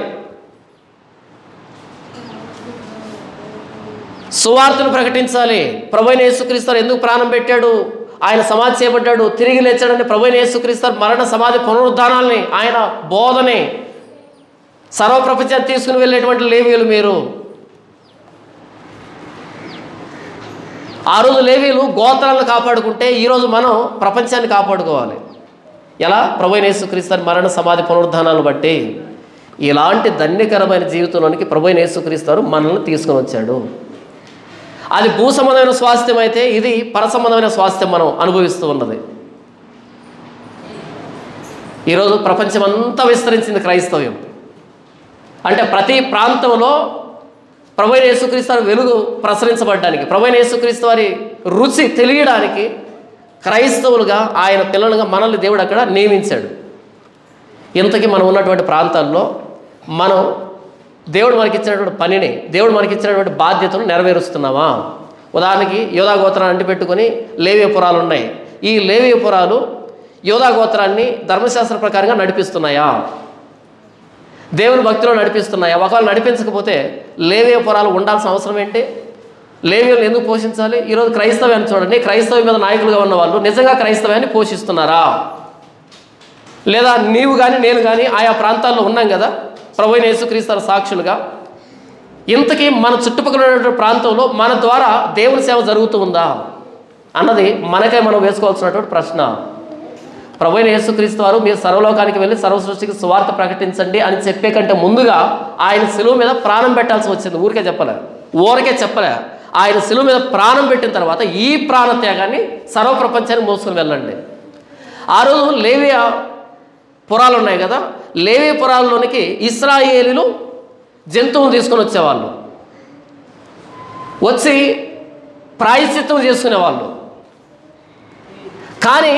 సువార్తను ప్రకటించాలి ప్రభుైన యేసుక్రీస్తారు ఎందుకు ప్రాణం పెట్టాడు ఆయన సమాధి చేయబడ్డాడు తిరిగి లేచాడని ప్రభుైన యేసుక్రీస్తారు మరణ సమాధి పునరుద్ధానాల్ని ఆయన బోధని సర్వప్రపంచాన్ని తీసుకుని వెళ్ళేటువంటి లేవీలు మీరు ఆ రోజు లేవీలు గోత్రాలను కాపాడుకుంటే ఈరోజు మనం ప్రపంచాన్ని కాపాడుకోవాలి ఎలా ప్రభుైన యేసుక్రీస్తారు మరణ సమాధి పునరుద్ధానాలను బట్టి ఇలాంటి ధన్యకరమైన జీవితంలోనికి ప్రభుైన యేసుక్రీస్తారు మనల్ని తీసుకొని వచ్చాడు అది భూ సంబంధమైన స్వాస్థ్యం అయితే ఇది పర సంబంధమైన స్వాస్థ్యం మనం అనుభవిస్తూ ఉన్నది ఈరోజు ప్రపంచం అంతా విస్తరించింది క్రైస్తవ్యం అంటే ప్రతి ప్రాంతంలో ప్రభైన యేసుక్రీస్తు వారి వెలుగు ప్రసరించబడడానికి ప్రభైన యేసుక్రీస్తు వారి రుచి తెలియడానికి క్రైస్తవులుగా ఆయన పిల్లలుగా మనల్ని దేవుడు అక్కడ నియమించాడు ఇంతకీ మనం ఉన్నటువంటి ప్రాంతాల్లో మనం దేవుడు మనకి ఇచ్చినటువంటి పనిని దేవుడు మనకి ఇచ్చినటువంటి బాధ్యతను నెరవేరుస్తున్నామా ఉదాహరణకి యోధా గోత్రాన్ని అంటిపెట్టుకొని లేవే పురాలు ఉన్నాయి ఈ లేవే పురాలు యోధా గోత్రాన్ని ధర్మశాస్త్ర ప్రకారంగా నడిపిస్తున్నాయా దేవుని భక్తిలో నడిపిస్తున్నాయా ఒకవేళ నడిపించకపోతే లేవే పురాలు ఉండాల్సిన అవసరం ఏంటి లేవీలను ఎందుకు పోషించాలి ఈరోజు క్రైస్తవ్యాన్ని చూడండి క్రైస్తవం మీద నాయకులుగా ఉన్న వాళ్ళు నిజంగా క్రైస్తవ్యాన్ని పోషిస్తున్నారా లేదా నీవు కానీ నేను కానీ ఆయా ప్రాంతాల్లో ఉన్నాం కదా ప్రభు అయిన యేసుక్రీస్తు సాక్షులుగా ఇంతకీ మన చుట్టుపక్కల ఉన్నటువంటి ప్రాంతంలో మన ద్వారా దేవుని సేవ జరుగుతూ ఉందా అన్నది మనకే మనం వేసుకోవాల్సినటువంటి ప్రశ్న ప్రభు అయిన యేసుక్రీస్తు వారు మీరు సర్వలోకానికి వెళ్ళి సర్వ సృష్టికి సువార్త ప్రకటించండి అని చెప్పే కంటే ముందుగా ఆయన సిలువ మీద ప్రాణం పెట్టాల్సి వచ్చింది ఊరికే చెప్పలే ఊరికే చెప్పలే ఆయన సిలువ మీద ప్రాణం పెట్టిన తర్వాత ఈ ప్రాణ త్యాగాన్ని సర్వ ప్రపంచానికి మోసుకొని వెళ్ళండి ఆ రోజు లేవియా పురాలు ఉన్నాయి కదా లేవి పురాల్లోనికి ఇస్రాయేలీలు జంతువులు తీసుకొని వచ్చేవాళ్ళు వచ్చి ప్రాయశ్చిత్తం చేసుకునేవాళ్ళు కానీ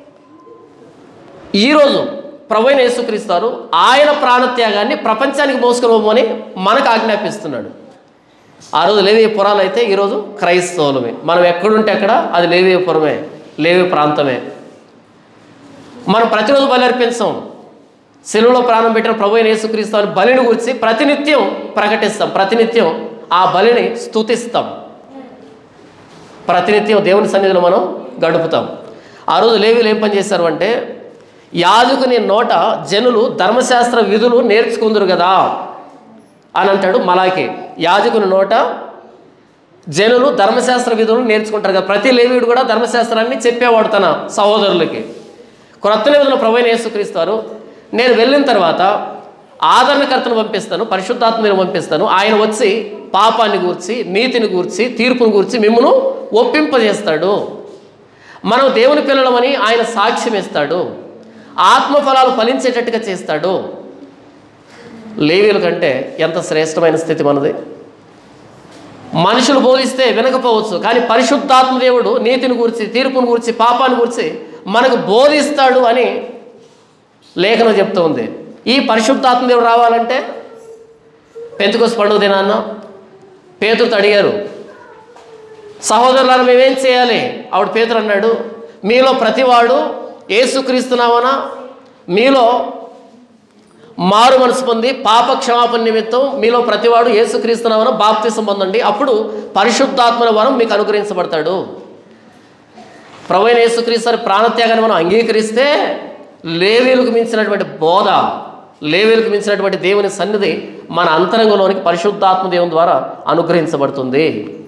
ఈరోజు ప్రభుైన యేసుక్రీస్తారు ఆయన ప్రాణత్యాగాన్ని ప్రపంచానికి మోసుకుని మనకు ఆజ్ఞాపిస్తున్నాడు ఆ రోజు లేవే పురాలు అయితే ఈరోజు క్రైస్తవులమే మనం ఎక్కడుంటే అక్కడ అది లేవే పురమే లేవే ప్రాంతమే మనం ప్రతిరోజు బలి అర్పించాం సెలువులో ప్రాణం పెట్టిన ప్రభు అయిన యేసుక్రీస్తు అని బలిని గురించి ప్రతినిత్యం ప్రకటిస్తాం ప్రతినిత్యం ఆ బలిని స్తుతిస్తాం ప్రతినిత్యం దేవుని సన్నిధిలో మనం గడుపుతాం ఆ రోజు లేవీలు ఏం పని చేశారు అంటే యాజకుని నోట జనులు ధర్మశాస్త్ర విధులు నేర్చుకుందరు కదా అని అంటాడు మలాకి యాజకుని నోట జనులు ధర్మశాస్త్ర విధులు నేర్చుకుంటారు కదా ప్రతి లేవీడు కూడా ధర్మశాస్త్రాన్ని చెప్పేవాడు తన సహోదరులకి క్రొత్త నిబంధనలు ప్రభైన యేసుక్రీస్తారు నేను వెళ్ళిన తర్వాత ఆదరణకర్తను పంపిస్తాను పరిశుద్ధాత్మని పంపిస్తాను ఆయన వచ్చి పాపాన్ని గూర్చి నీతిని గూర్చి తీర్పుని గూర్చి మిమ్మను ఒప్పింపజేస్తాడు మనం దేవుని పిల్లలమని ఆయన సాక్ష్యం ఇస్తాడు ఆత్మఫలాలు ఫలించేటట్టుగా చేస్తాడు లేవీల కంటే ఎంత శ్రేష్టమైన స్థితి మనది మనుషులు బోధిస్తే వినకపోవచ్చు కానీ పరిశుద్ధాత్మ దేవుడు నీతిని గురించి తీర్పుని గురించి పాపాన్ని గురించి మనకు బోధిస్తాడు అని లేఖనం చెప్తూ ఉంది ఈ పరిశుద్ధాత్మ దేవుడు రావాలంటే పెంతుకొసి పండుగ దినాన్న పేతురుతో అడిగారు సహోదరులను మేమేం చేయాలి ఆవిడ పేతురు అన్నాడు మీలో ప్రతివాడు ఏసుక్రీస్తున్నామనా మీలో మారు మనసు పొంది పాప క్షమాపణ నిమిత్తం మీలో ప్రతివాడు యేసుక్రీస్తునామను బాప్తిసం పొందండి అప్పుడు పరిశుద్ధాత్మల వరం మీకు అనుగ్రహించబడతాడు ప్రవైన యేసుక్రీస్తు ప్రాణత్యాగాన్ని మనం అంగీకరిస్తే లేవీలకు మించినటువంటి బోధ లేవీలకు మించినటువంటి దేవుని సన్నిధి మన అంతరంగంలోనికి పరిశుద్ధాత్మ దేవుని ద్వారా అనుగ్రహించబడుతుంది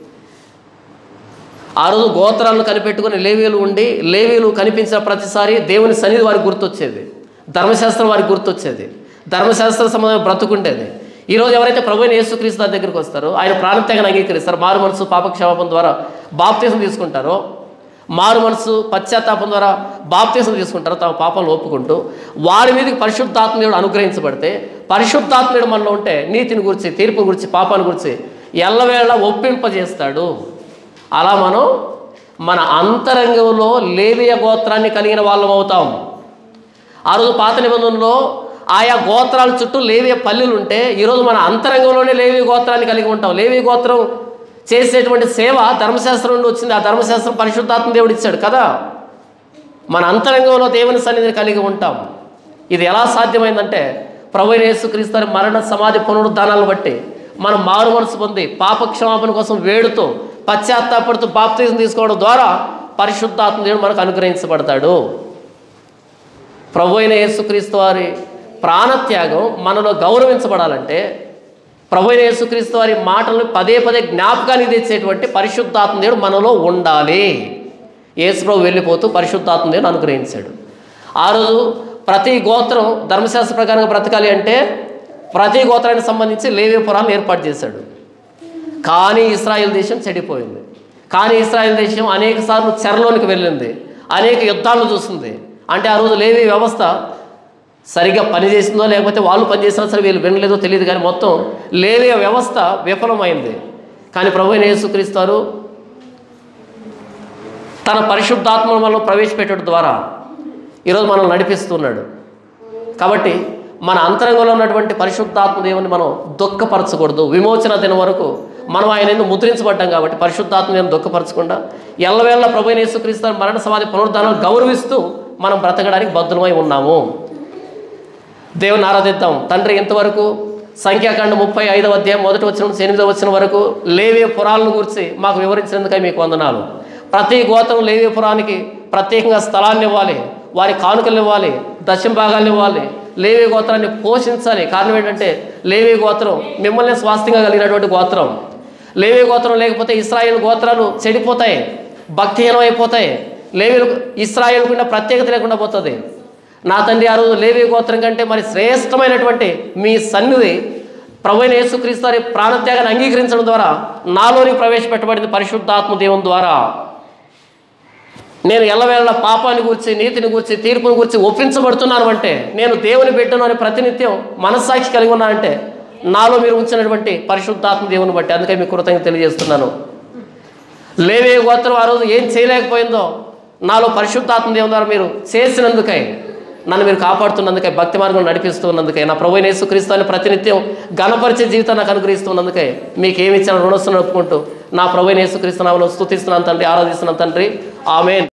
ఆ రోజు గోత్రాలను కనిపెట్టుకుని లేవీలు ఉండి లేవీలు కనిపించిన ప్రతిసారి దేవుని సన్నిధి వారికి గుర్తొచ్చేది ధర్మశాస్త్రం వారికి గుర్తొచ్చేది ధర్మశాస్త్ర సంబంధం బ్రతుకుండేది ఈరోజు ఎవరైతే ప్రభు అయిన యేసుక్రీస్తు వారి దగ్గరికి వస్తారో ఆయన ప్రాణత్యాగాన్ని అంగీకరిస్తారు మారు మనసు పాపక్షమాపం ద్వారా బాప్తీసం తీసుకుంటారో మారు మనసు పశ్చాత్తాపం ద్వారా బాప్తీసం తీసుకుంటారో తమ పాపాలను ఒప్పుకుంటూ వారి మీదకి పరిశుద్ధాత్మీయుడు అనుగ్రహించబడితే పరిశుద్ధాత్మీయుడు మనలో ఉంటే నీతిని గురించి తీర్పు గురించి పాపాన్ని గురించి ఎల్లవేళ ఒప్పింపజేస్తాడు అలా మనం మన అంతరంగంలో లేవియ గోత్రాన్ని కలిగిన వాళ్ళం అవుతాం ఆ రోజు పాత నిబంధనలో ఆయా గోత్రాల చుట్టూ లేవియ పల్లెలు ఉంటే ఈరోజు మన అంతరంగంలోనే లేవి గోత్రాన్ని కలిగి ఉంటాం లేవి గోత్రం చేసేటువంటి సేవ ధర్మశాస్త్రం నుండి వచ్చింది ఆ ధర్మశాస్త్రం పరిశుద్ధాత్మ దేవుడు ఇచ్చాడు కదా మన అంతరంగంలో దేవుని సన్నిధిని కలిగి ఉంటాం ఇది ఎలా సాధ్యమైందంటే ప్రభు అయిన యేసుక్రీస్తు వారి మరణ సమాధి పునరుద్ధానాలను బట్టి మనం మారు మనసు పొంది పాప క్షమాపణ కోసం వేడుతూ పశ్చాత్తాపడుతూ బాప్తీసం తీసుకోవడం ద్వారా పరిశుద్ధాత్మ దేవుడు మనకు అనుగ్రహించబడతాడు ప్రభు అయిన యేసుక్రీస్తు వారి ప్రాణత్యాగం మనలో గౌరవించబడాలంటే ప్రభు అయిన యేసుక్రీస్తు వారి మాటలను పదే పదే జ్ఞాపకానికి తెచ్చేటువంటి పరిశుద్ధాత్మ దేవుడు మనలో ఉండాలి యేసుప్రభు వెళ్ళిపోతూ పరిశుద్ధాత్మ దేవుడు అనుగ్రహించాడు ఆ రోజు ప్రతి గోత్రం ధర్మశాస్త్ర ప్రకారంగా బ్రతకాలి అంటే ప్రతి గోత్రానికి సంబంధించి లేవే పురాలను ఏర్పాటు చేశాడు కానీ ఇస్రాయేల్ దేశం చెడిపోయింది కానీ ఇస్రాయేల్ దేశం అనేక సార్లు చెరలోనికి వెళ్ళింది అనేక యుద్ధాలను చూస్తుంది అంటే ఆ రోజు లేవి వ్యవస్థ సరిగ్గా పనిచేసిందో లేకపోతే వాళ్ళు పనిచేసినా సరే వీళ్ళు వినలేదో తెలియదు కానీ మొత్తం లేవి వ్యవస్థ విఫలమైంది కానీ ప్రభు అయిన యేసుక్రీస్తు వారు తన పరిశుద్ధాత్మ మనలో ప్రవేశపెట్టడం ద్వారా ఈరోజు మనం నడిపిస్తున్నాడు కాబట్టి మన అంతరంగంలో ఉన్నటువంటి పరిశుద్ధాత్మ దేవుని మనం దుఃఖపరచకూడదు విమోచన దినం వరకు మనం ఆయన ఎందుకు ముద్రించబడ్డాం కాబట్టి పరిశుద్ధాత్మ దేవుని దుఃఖపరచకుండా ఎల్లవేళ ప్రభు యేసుక్రీస్తు మరణ సమాధి పునరుద్ధానం గౌరవిస్తూ మనం బ్రతకడానికి బద్ధులమై ఉన్నాము దేవుని ఆరాధిద్దాం తండ్రి ఇంతవరకు సంఖ్యాకాండ ముప్పై ఐదవ అధ్యాయం మొదటి వచ్చిన నుంచి ఎనిమిదవ వచ్చిన వరకు లేవే పురాలను గురించి మాకు వివరించినందుకై మీకు వందనాలు ప్రతి గోత్రం లేవే పురానికి ప్రత్యేకంగా స్థలాన్ని ఇవ్వాలి వారి కానుకలు ఇవ్వాలి దశం భాగాలు ఇవ్వాలి లేవే గోత్రాన్ని పోషించాలి కారణం ఏంటంటే లేవే గోత్రం మిమ్మల్ని స్వాస్థ్యంగా కలిగినటువంటి గోత్రం లేవే గోత్రం లేకపోతే ఇస్రాయేల్ గోత్రాలు చెడిపోతాయి భక్తిహీనం అయిపోతాయి లేవీలు ఇస్రాయేల్కు ఉన్న ప్రత్యేకత లేకుండా పోతుంది నా తండ్రి ఆ రోజు లేవీ గోత్రం కంటే మరి శ్రేష్టమైనటువంటి మీ సన్నిధి ప్రభుైన యేసుక్రీస్తు వారి ప్రాణత్యాగాన్ని అంగీకరించడం ద్వారా నాలోని ప్రవేశపెట్టబడింది పరిశుద్ధాత్మ దేవుని ద్వారా నేను ఎల్లవేళ పాపాన్ని గురించి నీతిని గురించి తీర్పుని గురించి ఒప్పించబడుతున్నాను అంటే నేను దేవుని బిడ్డను అని ప్రతినిత్యం మనస్సాక్షి కలిగి ఉన్నానంటే నాలో మీరు ఉంచినటువంటి పరిశుద్ధాత్మ దేవుని బట్టి అందుకే మీకు కృతజ్ఞత తెలియజేస్తున్నాను లేవే గోత్రం ఆ రోజు ఏం చేయలేకపోయిందో నాలో పరిశుద్ధాత్మ దేవుని ద్వారా మీరు చేసినందుకై నన్ను మీరు కాపాడుతున్నందుకై భక్తి మార్గం నడిపిస్తున్నందుకై నా ప్రభు యేసుక్రీస్తుని ప్రతినిత్యం గణపరిచే జీవితం నాకు అనుగ్రహిస్తున్నందుకై మీకు ఏమి ఇచ్చిన రుణస్తుని ఒప్పుకుంటూ నా ప్రభు యేసుక్రీస్తు నామలో స్తుతిస్తున్నాను తండ్రి ఆరాధిస్తున్నాను తండ్రి ఆమెన్